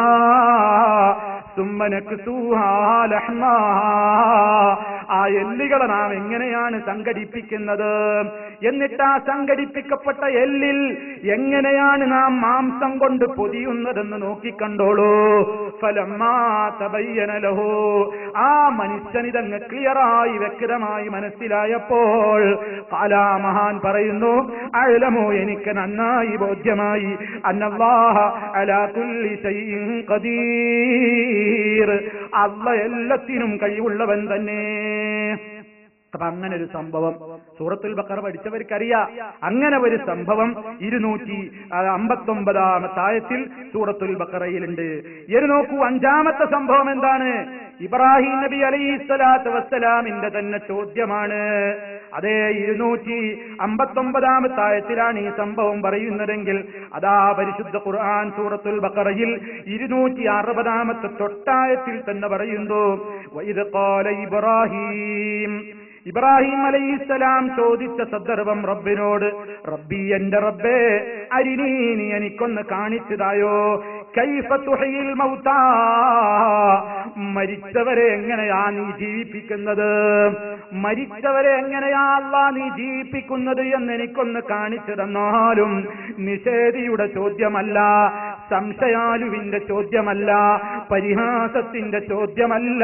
A: ثم نكسوها لحما ആ എല്ലുകളെ നാം എങ്ങനെയാണ് സംഘടിപ്പിക്കുന്നത് എന്നിട്ട് ആ സംഘടിപ്പിക്കപ്പെട്ട എല്ലിൽ എങ്ങനെയാണ് നാം മാംസം കൊണ്ട് പൊതിയുന്നതെന്ന് നോക്കിക്കണ്ടോളൂ ഫലമാതബയ്യനലഹോ ആ മനുഷ്യനിതങ്ങ് ക്ലിയറായി വ്യക്തമായി മനസ്സിലായപ്പോൾ കാലാമഹാൻ പറയുന്നു അഴലമോ എനിക്ക് നന്നായി ബോധ്യമായി അന്നല്ലാഹ അലാ കുല്ലി ശൈഇൻ ഖദീർ അല്ല എല്ലാത്തിനും കഴിവുള്ളവൻ തന്നെ അപ്പൊ അങ്ങനെ ഒരു സംഭവം സൂറത്തുൽ ബക്കറ പഠിച്ചവർക്കറിയാം അങ്ങനെ ഒരു സംഭവം ഇരുന്നൂറ്റി അമ്പത്തൊമ്പതാമത്തെ ആയത്തിൽ സൂറത്തുൽ ബക്കറയിലുണ്ട് ഇനി നോക്കൂ അഞ്ചാമത്തെ സംഭവം എന്താണ് ഇബ്രാഹിം നബി അലൈഹി സ്വലാത്തു വസ്സലാമിന്റെ തന്നെ ചോദ്യമാണ് അതേ ഇരുന്നൂറ്റി അമ്പത്തൊമ്പതാമത്തെ ആയത്തിലാണ് ഈ സംഭവം പറയുന്നതെങ്കിൽ അതാ പരിശുദ്ധ ഖുർആൻ സൂറത്തുൽ ബക്കറയിൽ ഇരുന്നൂറ്റി അറുപതാമത്തെ തൊട്ടായത്തിൽ തന്നെ പറയുന്നു വൈദ് ഖാല ഇബ്രാഹിം ഇബ്രാഹിം അലൈഹിസ്സലാം ചോദിച്ച സന്ദർഭം റബ്ബിനോട് റബ്ബി എന്റെ റബ്ബേ അരിനീ നീ എനിക്കൊന്ന് കാണിച്ചതായോ കൈഫ തുഹയിൽ മൗതാ മരിച്ചവരെ എങ്ങനെയാ നീ ജീവിപ്പിക്കുന്നത് മരിച്ചവരെ എങ്ങനെയാ അല്ലാ നീ ജീവിപ്പിക്കുന്നത് എന്ന് എനിക്കൊന്ന് കാണിച്ചു തന്നാലും നിഷേധിയുടെ ചോദ്യമല്ല സംശയാലുവിന്റെ ചോദ്യമല്ല പരിഹാസത്തിന്റെ ചോദ്യമല്ല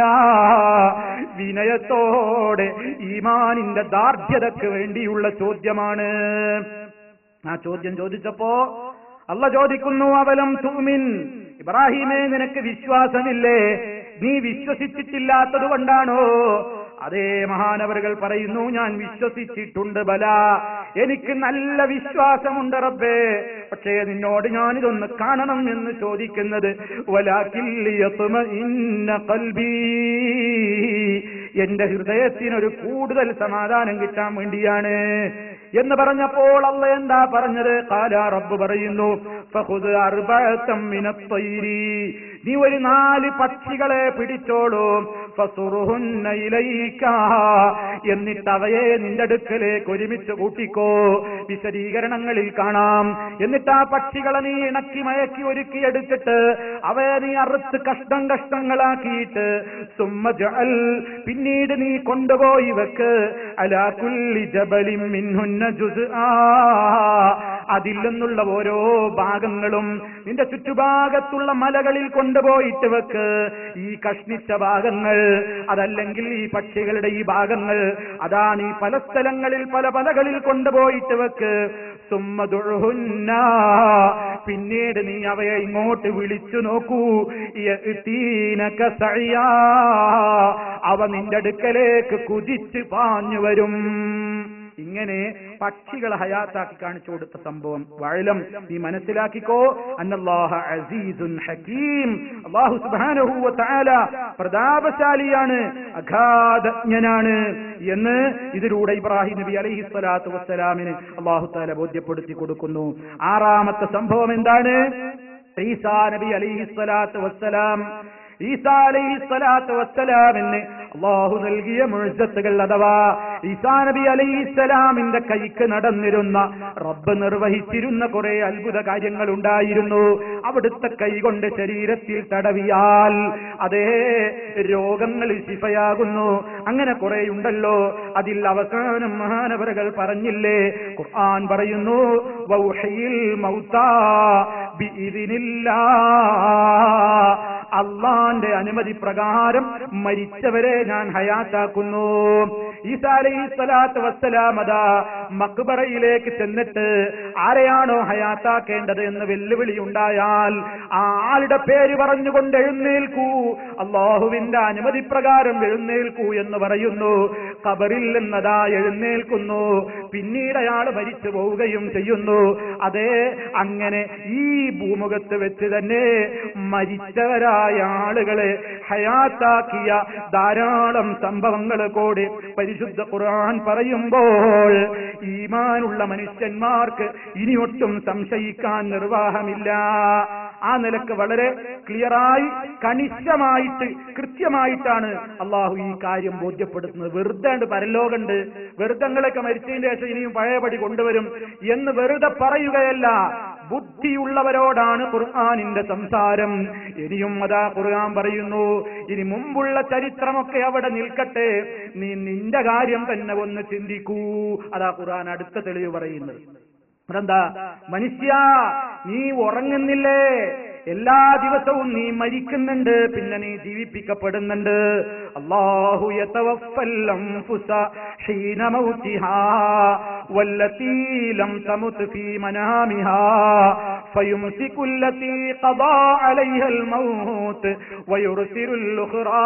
A: വിനയത്തോടെ ഈമാനിന്റെ ദാർഢ്യതയ്ക്ക് വേണ്ടിയുള്ള ചോദ്യമാണ് ആ ചോദ്യം ചോദിച്ചപ്പോ അല്ല ചോദിക്കുന്നു അവലം തൂമിൻ ഇബ്രാഹിമേ നിനക്ക് വിശ്വാസമില്ലേ നീ വിശ്വസിച്ചിട്ടില്ലാത്തത് കൊണ്ടാണോ അതേ മഹാനവറുകൾ പറയുന്നു ഞാൻ വിശ്വസിച്ചിട്ടുണ്ട് ബല എനിക്ക് നല്ല വിശ്വാസമുണ്ട് റബ്ബേ പക്ഷേ നിന്നോട് ഞാനിതൊന്ന് കാണണം എന്ന് ചോദിക്കുന്നത് വലാക്കില്ലിയത്തുമ ഇന്ന കൽബീ എന്റെ ഹൃദയത്തിനൊരു കൂടുതൽ സമാധാനം കിട്ടാൻ വേണ്ടിയാണ് എന്ന് പറഞ്ഞപ്പോൾ അല്ല എന്താ പറഞ്ഞത് കാല റബ്ബ് പറയുന്നു ഫഖുദ് അർബഅത്തം മിനത്തൈരി നീ ഒരു നാല് പക്ഷികളെ പിടിച്ചോളൂ ഫസുറുഹുന്ന ഇലൈക എന്നിട്ട് അവയെ നിന്റെ അടുക്കലേക്ക് ഒരുമിച്ച് കൂട്ടിക്കോ വിശദീകരണങ്ങളിൽ കാണാം എന്നിട്ട് ആ പക്ഷികളെ നീ ഇണക്കി മയക്കി ഒരുക്കി എടുത്തിട്ട് അവയെ നീ അറുത്ത് കഷ്ടം കഷ്ടങ്ങളാക്കിയിട്ട് സുമ്മ ജഅൽ പിന്നീട് നീ കൊണ്ടുപോയി വെക്ക് അലാ കുല്ലി ജബലിൻ മിൻഹുന്ന ജുസ്ആ അതിൽ നിന്നുള്ള ഓരോ ഭാഗങ്ങളും നിന്റെ ചുറ്റുഭാഗത്തുള്ള മലകളിൽ കൊണ്ടുപോയിട്ട് വെക്ക് ഈ കഷ്ണിച്ച ഭാഗങ്ങൾ അതല്ലെങ്കിൽ ഈ പക്ഷികളുടെ ഈ ഭാഗങ്ങൾ അതാണ് ഈ പല സ്ഥലങ്ങളിൽ പല പലകളിൽ കൊണ്ടുപോയിട്ട് വെക്ക് സുമ്മതുഴുന്ന പിന്നീട് നീ അവയെ ഇങ്ങോട്ട് വിളിച്ചു നോക്കൂ യഅ്തീനക സഅയാ. അവ നിന്റെ അടുക്കലേക്ക് കുതിച്ച് പാഞ്ഞു വരും ഇങ്ങനെ പക്ഷികളെ ഹയാത്താക്കി കാണിച്ചു കൊടുത്ത സംഭവം വഴലം നീ മനസ്സിലാക്കിക്കോ അന്നല്ലാഹ അസീസുൻ ഹക്കീം അല്ലാഹു സുബ്ഹാനഹു വ തആല പ്രതാപശാലിയാണ് അഗാധജ്ഞനാണ് എന്ന് ഇതിലൂടെ ഇബ്രാഹിം നബി അലൈഹി സ്വലാത്തു വസ്സലാമിന് അല്ലാഹു തആല ബോധ്യപ്പെടുത്തി കൊടുക്കുന്നു ആറാമത്തെ സംഭവം എന്താണ് ഈസാ നബി അലൈഹി സ്വലാത്തു വസ്സലാം ഈസാ അലൈഹി സ്വലാത്തു വസ്സലാമിന് അള്ളാഹു നൽകിയ മുഴുസത്തുകൾ അഥവാ ഈസാ നബി അലൈഹിസ്സലാമിന്റെ കൈക്ക് നടന്നിരുന്ന റബ്ബ് നിർവഹിച്ചിരുന്ന കുറെ അത്ഭുത കാര്യങ്ങൾ ഉണ്ടായിരുന്നു അവിടുത്തെ കൈകൊണ്ട് ശരീരത്തിൽ തടവിയാൽ അതേ രോഗങ്ങൾ ശിഫയാകുന്നു അങ്ങനെ കുറെ ഉണ്ടല്ലോ അതിൽ അവസാനം മഹാനവരകൾ പറഞ്ഞില്ലേ ഖുർആൻ പറയുന്നു വൗഹയിൽ മൗത്താ ബിഇذനില്ലാ അള്ളാന്റെ അനുമതി പ്രകാരം മരിച്ചവരെ ഞാൻ ഹയാത്താക്കുന്നു ഈസാ അലൈഹി സ്വലാത്ത് വസ്സലാം അതാ മക്ബറയിലേക്ക് ചെന്നിട്ട് ആരെയാണോ ഹയാത്താക്കേണ്ടത് എന്ന് വെല്ലുവിളി ഉണ്ടായാൽ ആ ആളുടെ പേര് പറഞ്ഞുകൊണ്ട് എഴുന്നേൽക്കൂ അള്ളാഹുവിന്റെ അനുമതി പ്രകാരം എഴുന്നേൽക്കൂ എന്ന് പറയുന്നു കബറിൽ നിന്നതാ എഴുന്നേൽക്കുന്നു പിന്നീട് അയാൾ മരിച്ചു പോവുകയും ചെയ്യുന്നു അതെ അങ്ങനെ ഈ ഭൂമുഖത്ത് വെച്ച് തന്നെ മരിച്ചവരായ ആളുകളെ ഹയാത്താക്കിയ ധാരാളം സംഭവങ്ങൾ കൂടി പരിശുദ്ധ ഖുർആൻ പറയുമ്പോൾ ഈമാനുള്ള മനുഷ്യന്മാർക്ക് ഇനിയൊട്ടും സംശയിക്കാൻ നിർവാഹമില്ല ആ നിലക്ക് വളരെ ക്ലിയറായി കണിശമായിട്ട് കൃത്യമായിട്ടാണ് അള്ളാഹു ഈ കാര്യം ബോധ്യപ്പെടുത്തുന്നത് വെറുതെ ഉണ്ട് പരലോകണ്ട് വെറുതങ്ങളൊക്കെ മരിച്ചതിന് ശേഷം ഇനിയും പഴയപടി കൊണ്ടുവരും എന്ന് വെറുതെ പറയുകയല്ല ബുദ്ധിയുള്ളവരോടാണ് ഖുർആാനിന്റെ സംസാരം ഇനിയും അതാ ഖുർആൻ പറയുന്നു ഇനി മുമ്പുള്ള ചരിത്രമൊക്കെ അവിടെ നിൽക്കട്ടെ നീ നിന്റെ കാര്യം തന്നെ ഒന്ന് ചിന്തിക്കൂ അതാ ഖുർആൻ അടുത്ത തെളിവ് പറയുന്നത് അതെന്താ മനുഷ്യ നീ ഉറങ്ങുന്നില്ലേ എല്ലാ ദിവസവും നീ മരിക്കുന്നുണ്ട് പിന്നെ നീ ജീവിപ്പിക്കപ്പെടുന്നുണ്ട് അല്ലാഹു യതവഫൽ അൻഫുസ ഹീന മൗതിഹാ വല്ലതീ ലം തമുത് ഫീ മനാമിഹാ ഫയുംസികു അല്ലതീ ഖദാ അലൈഹൽ മൗത്ത് വയുർസിലുൽ ഉഖ്റാ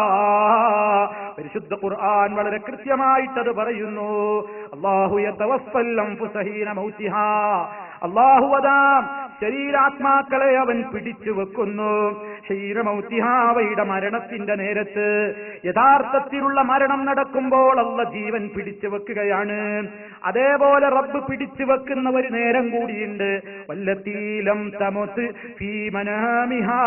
A: പരിശുദ്ധ ഖുർആൻ വളരെ കൃത്യമായിട്ട് അത് പറയുന്നു അല്ലാഹു യതവഫൽ അൻഫുസ ഹീന മൗതിഹാ അള്ളാഹു അതാ ശരീരാത്മാക്കളെ അവൻ പിടിച്ചു വെക്കുന്നു ക്ഷീരമൗത്തിഹാവയുടെ മരണത്തിന്റെ നേരത്ത് യഥാർത്ഥത്തിലുള്ള മരണം നടക്കുമ്പോൾ അള്ള ജീവൻ പിടിച്ചു വെക്കുകയാണ് അതേപോലെ റബ്ബ് പിടിച്ചു വെക്കുന്ന ഒരു നേരം കൂടിയുണ്ട് വല്ലത്തീലം തമൊത്ത് ഫീമനാമിഹാ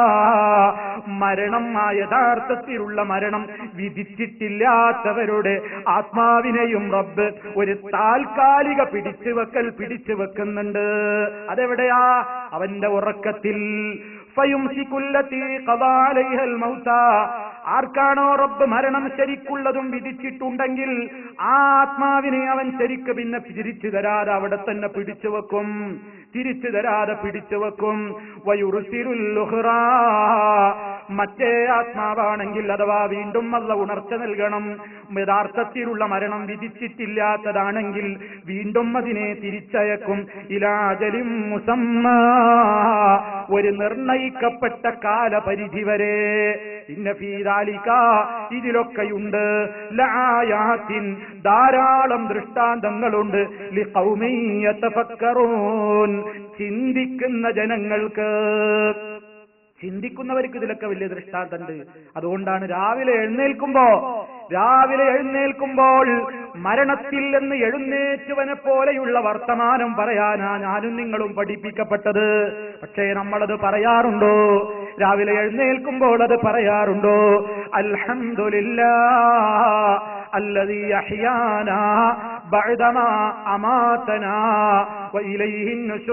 A: മരണം ആ യഥാർത്ഥത്തിലുള്ള മരണം വിധിച്ചിട്ടില്ലാത്തവരുടെ ആത്മാവിനെയും റബ്ബ് ഒരു താൽക്കാലിക പിടിച്ചു വെക്കൽ പിടിച്ചു വെക്കുന്നുണ്ട് അതെവിടെയാ അവന്റെ ഉറക്കത്തിൽ ഫയുംസിക്കുല്ലത്തി ഖദാ അലൈഹൽ മൗത ആർക്കാണോ റബ്ബ് മരണം ശരിക്കുള്ളതും വിധിച്ചിട്ടുണ്ടെങ്കിൽ ആ ആത്മാവിനെ അവൻ ശരിക്ക് പിന്നെ തിരിച്ചു തരാതെ അവിടെ തന്നെ പിടിച്ചു വെക്കും തിരിച്ചു തരാതെ പിടിച്ചു വെക്കും വയുറുസിരുൽ ഉഖ്റാ. മറ്റേ ആത്മാവാണെങ്കിൽ അഥവാ വീണ്ടും അല്ല ഉണർച്ച നൽകണം യഥാർത്ഥത്തിലുള്ള മരണം വിധിച്ചിട്ടില്ലാത്തതാണെങ്കിൽ വീണ്ടും അതിനെ തിരിച്ചയക്കും ഇലാജലിം മുസമ്മ ഒരു നിർണയിക്കപ്പെട്ട കാലപരിധി വരെ ഇന്ന ഫീദാലിക ഇതിലൊക്കെയുണ്ട് ലആയാത്തിൻ ധാരാളം ദൃഷ്ടാന്തങ്ങളുണ്ട് ലിഖൗമിൻ യതഫക്കറൂൻ ചിന്തിക്കുന്ന ജനങ്ങൾക്ക് ചിന്തിക്കുന്നവർക്ക് ഇതിലൊക്കെ വലിയ ദൃഷ്ടാന്തമുണ്ട് അതുകൊണ്ടാണ് രാവിലെ എഴുന്നേൽക്കുമ്പോ രാവിലെ എഴുന്നേൽക്കുമ്പോൾ മരണത്തിൽ നിന്ന് എഴുന്നേറ്റുവനെ പോലെയുള്ള വർത്തമാനം പറയാനാ ഞാനും നിങ്ങളും പഠിപ്പിക്കപ്പെട്ടത് പക്ഷേ നമ്മളത് പറയാറുണ്ടോ രാവിലെ എഴുന്നേൽക്കുമ്പോൾ അത് പറയാറുണ്ടോ അൽഹംദുലില്ലാ الذي أحيانا بعدما أماتنا وإليه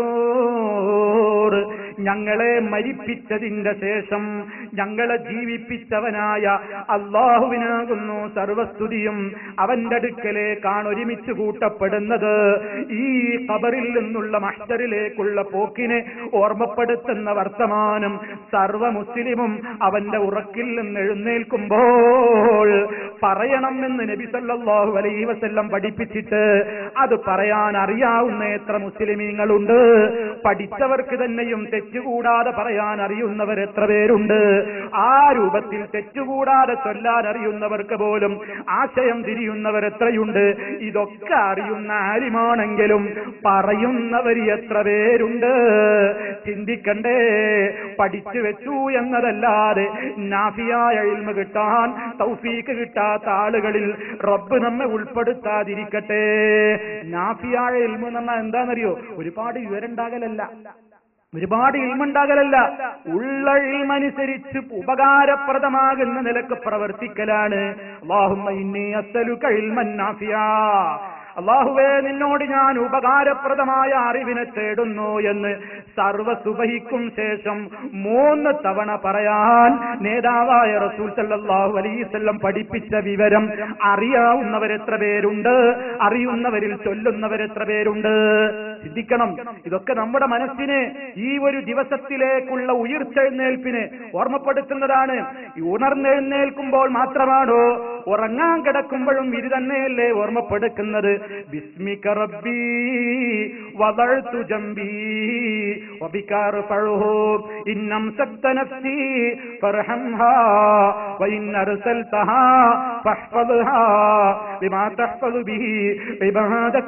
A: النشور ഞങ്ങളെ മരിപ്പിച്ചതിന്റെ ശേഷം ഞങ്ങളെ ജീവിപ്പിച്ചവനായ അള്ളാഹുവിനാകുന്നു സർവസ്തുതിയും അവന്റെ അടുക്കലേക്കാണ് ഒരുമിച്ച് കൂട്ടപ്പെടുന്നത് ഈ ഖബറിൽ നിന്നുള്ള മഹ്തറിലേക്കുള്ള പോക്കിനെ ഓർമ്മപ്പെടുത്തുന്ന വർത്തമാനം സർവ മുസ്ലിമും അവന്റെ ഉറക്കിൽ നിന്ന് എഴുന്നേൽക്കുമ്പോൾ പറയണമെന്ന് നബി സല്ലല്ലാഹു അലൈഹി വസല്ലം പഠിപ്പിച്ചിട്ട് അത് പറയാൻ അറിയാവുന്ന എത്ര മുസ്ലിമീങ്ങളുണ്ട് പഠിച്ചവർക്ക് തന്നെയും തെറ്റുകൂടാതെ പറയാൻ അറിയുന്നവർ എത്ര പേരുണ്ട് ആ രൂപത്തിൽ തെറ്റുകൂടാതെ ചൊല്ലാൻ അറിയുന്നവർക്ക് പോലും ആശയം തിരിയുന്നവർ എത്രയുണ്ട് ഇതൊക്കെ അറിയുന്ന ആരുമാണെങ്കിലും പറയുന്നവർ എത്ര പേരുണ്ട് ചിന്തിക്കണ്ടേ പഠിച്ചു വെച്ചു എന്നതല്ലാതെ നാഫിയായ ഇൽമ കിട്ടാൻ തൗഫീക്ക് കിട്ടാത്ത ആളുകളിൽ റബ്ബ് നമ്മെ ഉൾപ്പെടുത്താതിരിക്കട്ടെ നാഫിയായ ഇൽമ എന്ന് പറഞ്ഞാൽ എന്താണെന്നറിയോ ഒരുപാട് വിവരണ്ടാകലല്ല ഒരുപാട് ഇൽമുണ്ടാകലല്ല ഉള്ള ഇൽമനുസരിച്ച് ഉപകാരപ്രദമാകുന്ന നിലക്ക് പ്രവർത്തിക്കലാണ് അല്ലാഹുമ്മ ഇന്നി അസ്അലുക ഇൽമൻ നാഫിയാ അള്ളാഹുവേ നിന്നോട് ഞാൻ ഉപകാരപ്രദമായ അറിവിനെ തേടുന്നു എന്ന് സർവ സുബഹിക്കും ശേഷം മൂന്ന് തവണ പറയാൻ നേതാവായ റസൂൽ സല്ലല്ലാഹു അലൈവല്ലം പഠിപ്പിച്ച വിവരം അറിയാവുന്നവരെത്ര പേരുണ്ട് അറിയുന്നവരിൽ ചൊല്ലുന്നവരെത്ര പേരുണ്ട് ചിന്തിക്കണം ഇതൊക്കെ നമ്മുടെ മനസ്സിനെ ഈ ഒരു ദിവസത്തിലേക്കുള്ള ഉയർത്തെഴുന്നേൽപ്പിന് ഓർമ്മപ്പെടുത്തുന്നതാണ് ഈ ഉണർന്നെഴുന്നേൽക്കുമ്പോൾ മാത്രമാണോ ഉറങ്ങാൻ കിടക്കുമ്പോഴും ഇത് തന്നെയല്ലേ ഓർമ്മപ്പെടുക്കുന്നത് باسمك ربي وضعت جنبي وبك ارفعه إن أمسكت نفسي فارحمها وإن أرسلتها فاحفظها بما تحفظ به عبادك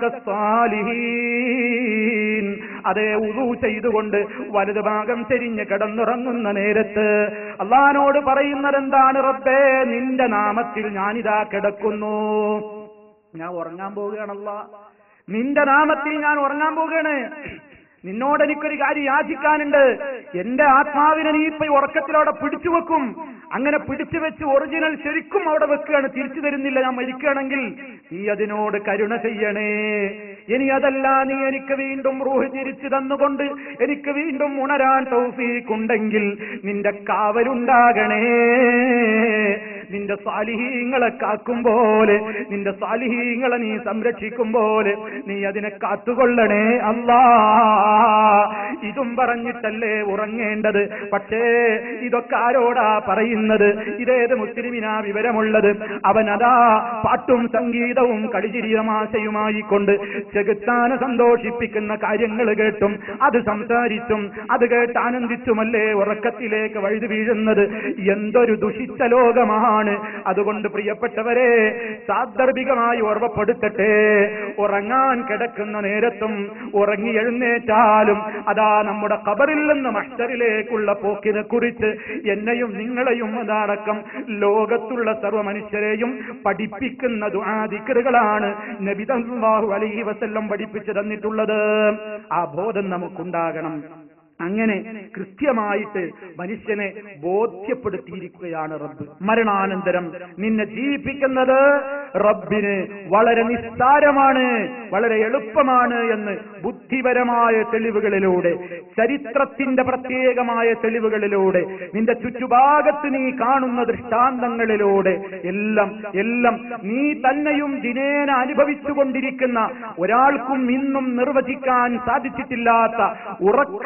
A: الصالحين അതേ ഉദു ചെയ്തുകൊണ്ട് വലതു ഭാഗം ചെരിഞ്ഞ് കിടന്നുറങ്ങുന്ന നേരത്ത് അള്ളഹാനോട് പറയുന്നത് എന്താണ് റബ്ബേ നിന്റെ നാമത്തിൽ ഞാനിതാ കിടക്കുന്നു ഞാൻ ഉറങ്ങാൻ പോവുകയാണല്ല നിന്റെ നാമത്തിൽ ഞാൻ ഉറങ്ങാൻ പോവുകയാണ് നിന്നോട് എനിക്കൊരു കാര്യം യാചിക്കാനുണ്ട് എന്റെ ആത്മാവിനെ നീ ഇപ്പൊ ഈ ഉറക്കത്തിലവിടെ പിടിച്ചു വെക്കും അങ്ങനെ പിടിച്ചു വെച്ച് ഒറിജിനൽ ശരിക്കും അവിടെ വെക്കുകയാണ് തിരിച്ചു തരുന്നില്ല ഞാൻ മരിക്കുകയാണെങ്കിൽ നീ അതിനോട് കരുണ ചെയ്യണേ ഇനി അതല്ല നീ എനിക്ക് വീണ്ടും റൂഹ് തിരിച്ചു തന്നുകൊണ്ട് എനിക്ക് വീണ്ടും ഉണരാൻ തൗഫീക്കുണ്ടെങ്കിൽ നിന്റെ കാവലുണ്ടാകണേ നിന്റെ സാലിഹീങ്ങളെ കാക്കും പോലെ നിന്റെ സാലിഹീങ്ങളെ നീ സംരക്ഷിക്കും പോലെ നീ അതിനെ കാത്തുകൊള്ളണേ അല്ലാ ഇതും പറഞ്ഞിട്ടല്ലേ ഉറങ്ങേണ്ടത് പക്ഷേ ഇതൊക്കെ ആരോടാ പറയുന്നത് ഇതേത് മുസ്ലിമിനാ വിവരമുള്ളത് അവൻ അതാ പാട്ടും സംഗീതവും കളിചിരിയമാശയുമായി കൊണ്ട് ചെകുത്താനെ സന്തോഷിപ്പിക്കുന്ന കാര്യങ്ങൾ കേട്ടും അത് സംസാരിച്ചും അത് കേട്ട് ആനന്ദിച്ചുമല്ലേ ഉറക്കത്തിലേക്ക് വഴുതി വീഴുന്നത് എന്തൊരു ദുഷിച്ച ലോകമാണ് അതുകൊണ്ട് പ്രിയപ്പെട്ടവരെ സാന്ദർഭികമായി ഓർമ്മപ്പെടുത്തട്ടെ ഉറങ്ങാൻ കിടക്കുന്ന നേരത്തും ഉറങ്ങി എഴുന്നേറ്റാലും അതാ നമ്മുടെ കബറിൽ നിന്ന് മഷ്ടറിലേക്കുള്ള പോക്കിനെ കുറിച്ച് എന്നെയും നിങ്ങളെയും അതടക്കം ലോകത്തുള്ള സർവ്വ മനുഷ്യരെയും പഠിപ്പിക്കുന്ന ദുആദിക്കറുകളാണ് നബിതല്ലാഹു അലൈഹി വസല്ലം പഠിപ്പിച്ചു തന്നിട്ടുള്ളത് ആ ബോധം നമുക്കുണ്ടാകണം അങ്ങനെ കൃത്യമായിട്ട് മനുഷ്യനെ ബോധ്യപ്പെടുത്തിയിരിക്കുകയാണ് റബ്ബ് മരണാനന്തരം നിന്നെ ജീവിപ്പിക്കുന്നത് റബ്ബിന് വളരെ നിസ്സാരമാണ് വളരെ എളുപ്പമാണ് എന്ന് ബുദ്ധിപരമായ തെളിവുകളിലൂടെ ചരിത്രത്തിന്റെ പ്രത്യേകമായ തെളിവുകളിലൂടെ നിന്റെ ചുറ്റുഭാഗത്ത് നീ കാണുന്ന ദൃഷ്ടാന്തങ്ങളിലൂടെ എല്ലാം എല്ലാം നീ തന്നെയും ദിനേന അനുഭവിച്ചുകൊണ്ടിരിക്കുന്ന ഒരാൾക്കും ഇന്നും നിർവചിക്കാൻ സാധിച്ചിട്ടില്ലാത്ത ഉറക്ക് എന്ന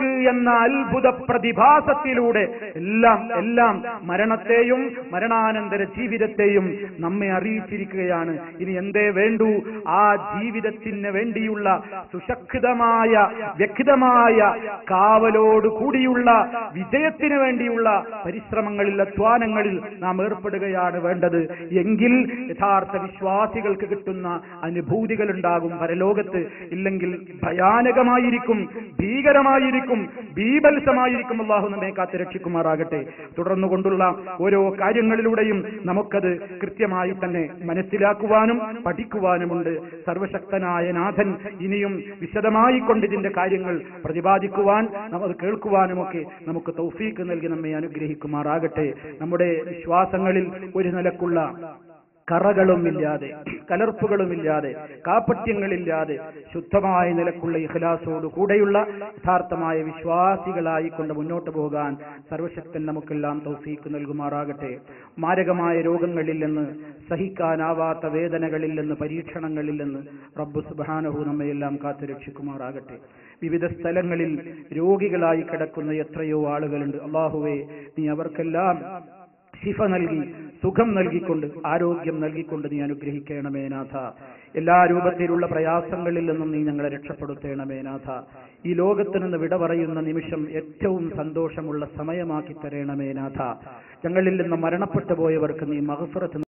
A: എന്ന അത്ഭുത പ്രതിഭാസത്തിലൂടെ എല്ലാം എല്ലാം മരണത്തെയും മരണാനന്തര ജീവിതത്തെയും നമ്മെ അറിയിച്ചിരിക്കുകയാണ് ഇനി എന്തേ വേണ്ടൂ ആ ജീവിതത്തിന് വേണ്ടിയുള്ള സുശക്തമായ വ്യക്തമായ കാവലോട് കൂടിയുള്ള വിജയത്തിന് വേണ്ടിയുള്ള പരിശ്രമങ്ങളിൽ അധ്വാനങ്ങളിൽ നാം ഏർപ്പെടുകയാണ് വേണ്ടത് എങ്കിൽ യഥാർത്ഥ വിശ്വാസികൾക്ക് കിട്ടുന്ന അനുഭൂതികൾ ഉണ്ടാകും പരലോകത്ത് ഇല്ലെങ്കിൽ ഭയാനകമായിരിക്കും ഭീകരമായിരിക്കും ബീഭത്സമായിരിക്കും അള്ളാഹു നമ്മെ കാത്ത് രക്ഷിക്കുമാറാകട്ടെ തുടർന്നുകൊണ്ടുള്ള ഓരോ കാര്യങ്ങളിലൂടെയും നമുക്കത് കൃത്യമായി തന്നെ മനസ്സിലാക്കുവാനും പഠിക്കുവാനുമുണ്ട് സർവശക്തനായ നാഥൻ ഇനിയും വിശദമായി കൊണ്ട് ഇതിന്റെ കാര്യങ്ങൾ പ്രതിപാദിക്കുവാൻ അത് കേൾക്കുവാനുമൊക്കെ നമുക്ക് തൗഫീക്ക് നൽകി നമ്മെ അനുഗ്രഹിക്കുമാറാകട്ടെ നമ്മുടെ വിശ്വാസങ്ങളിൽ ഒരു നിലക്കുള്ള കറകളുമില്ലാതെ കലർപ്പുകളുമില്ലാതെ കാപ്പട്യങ്ങളില്ലാതെ ശുദ്ധമായ നിലക്കുള്ള ഇഖലാസോട് കൂടെയുള്ള യഥാർത്ഥമായ വിശ്വാസികളായി കൊണ്ട് മുന്നോട്ട് പോകാൻ സർവശക്തൻ നമുക്കെല്ലാം തൗഫീക്ക് നൽകുമാറാകട്ടെ മാരകമായ രോഗങ്ങളിൽ നിന്ന് സഹിക്കാനാവാത്ത വേദനകളിൽ നിന്ന് പരീക്ഷണങ്ങളിൽ നിന്ന് റബ്ബു സുബാനഹു നമ്മയെല്ലാം കാത്തു രക്ഷിക്കുമാറാകട്ടെ വിവിധ സ്ഥലങ്ങളിൽ രോഗികളായി കിടക്കുന്ന എത്രയോ ആളുകളുണ്ട് അള്ളാഹുവെ നീ അവർക്കെല്ലാം ശിഫ നൽകി സുഖം നൽകിക്കൊണ്ട് ആരോഗ്യം നൽകിക്കൊണ്ട് നീ അനുഗ്രഹിക്കണമേ നാഥ എല്ലാ രൂപത്തിലുള്ള പ്രയാസങ്ങളിൽ നിന്നും നീ ഞങ്ങളെ രക്ഷപ്പെടുത്തണമേ നാഥ ഈ ലോകത്ത് നിന്ന് വിട പറയുന്ന നിമിഷം ഏറ്റവും സന്തോഷമുള്ള സമയമാക്കി തരണമേ നാഥ ഞങ്ങളിൽ നിന്ന് മരണപ്പെട്ടു പോയവർക്ക് നീ മഹഫറത്ത്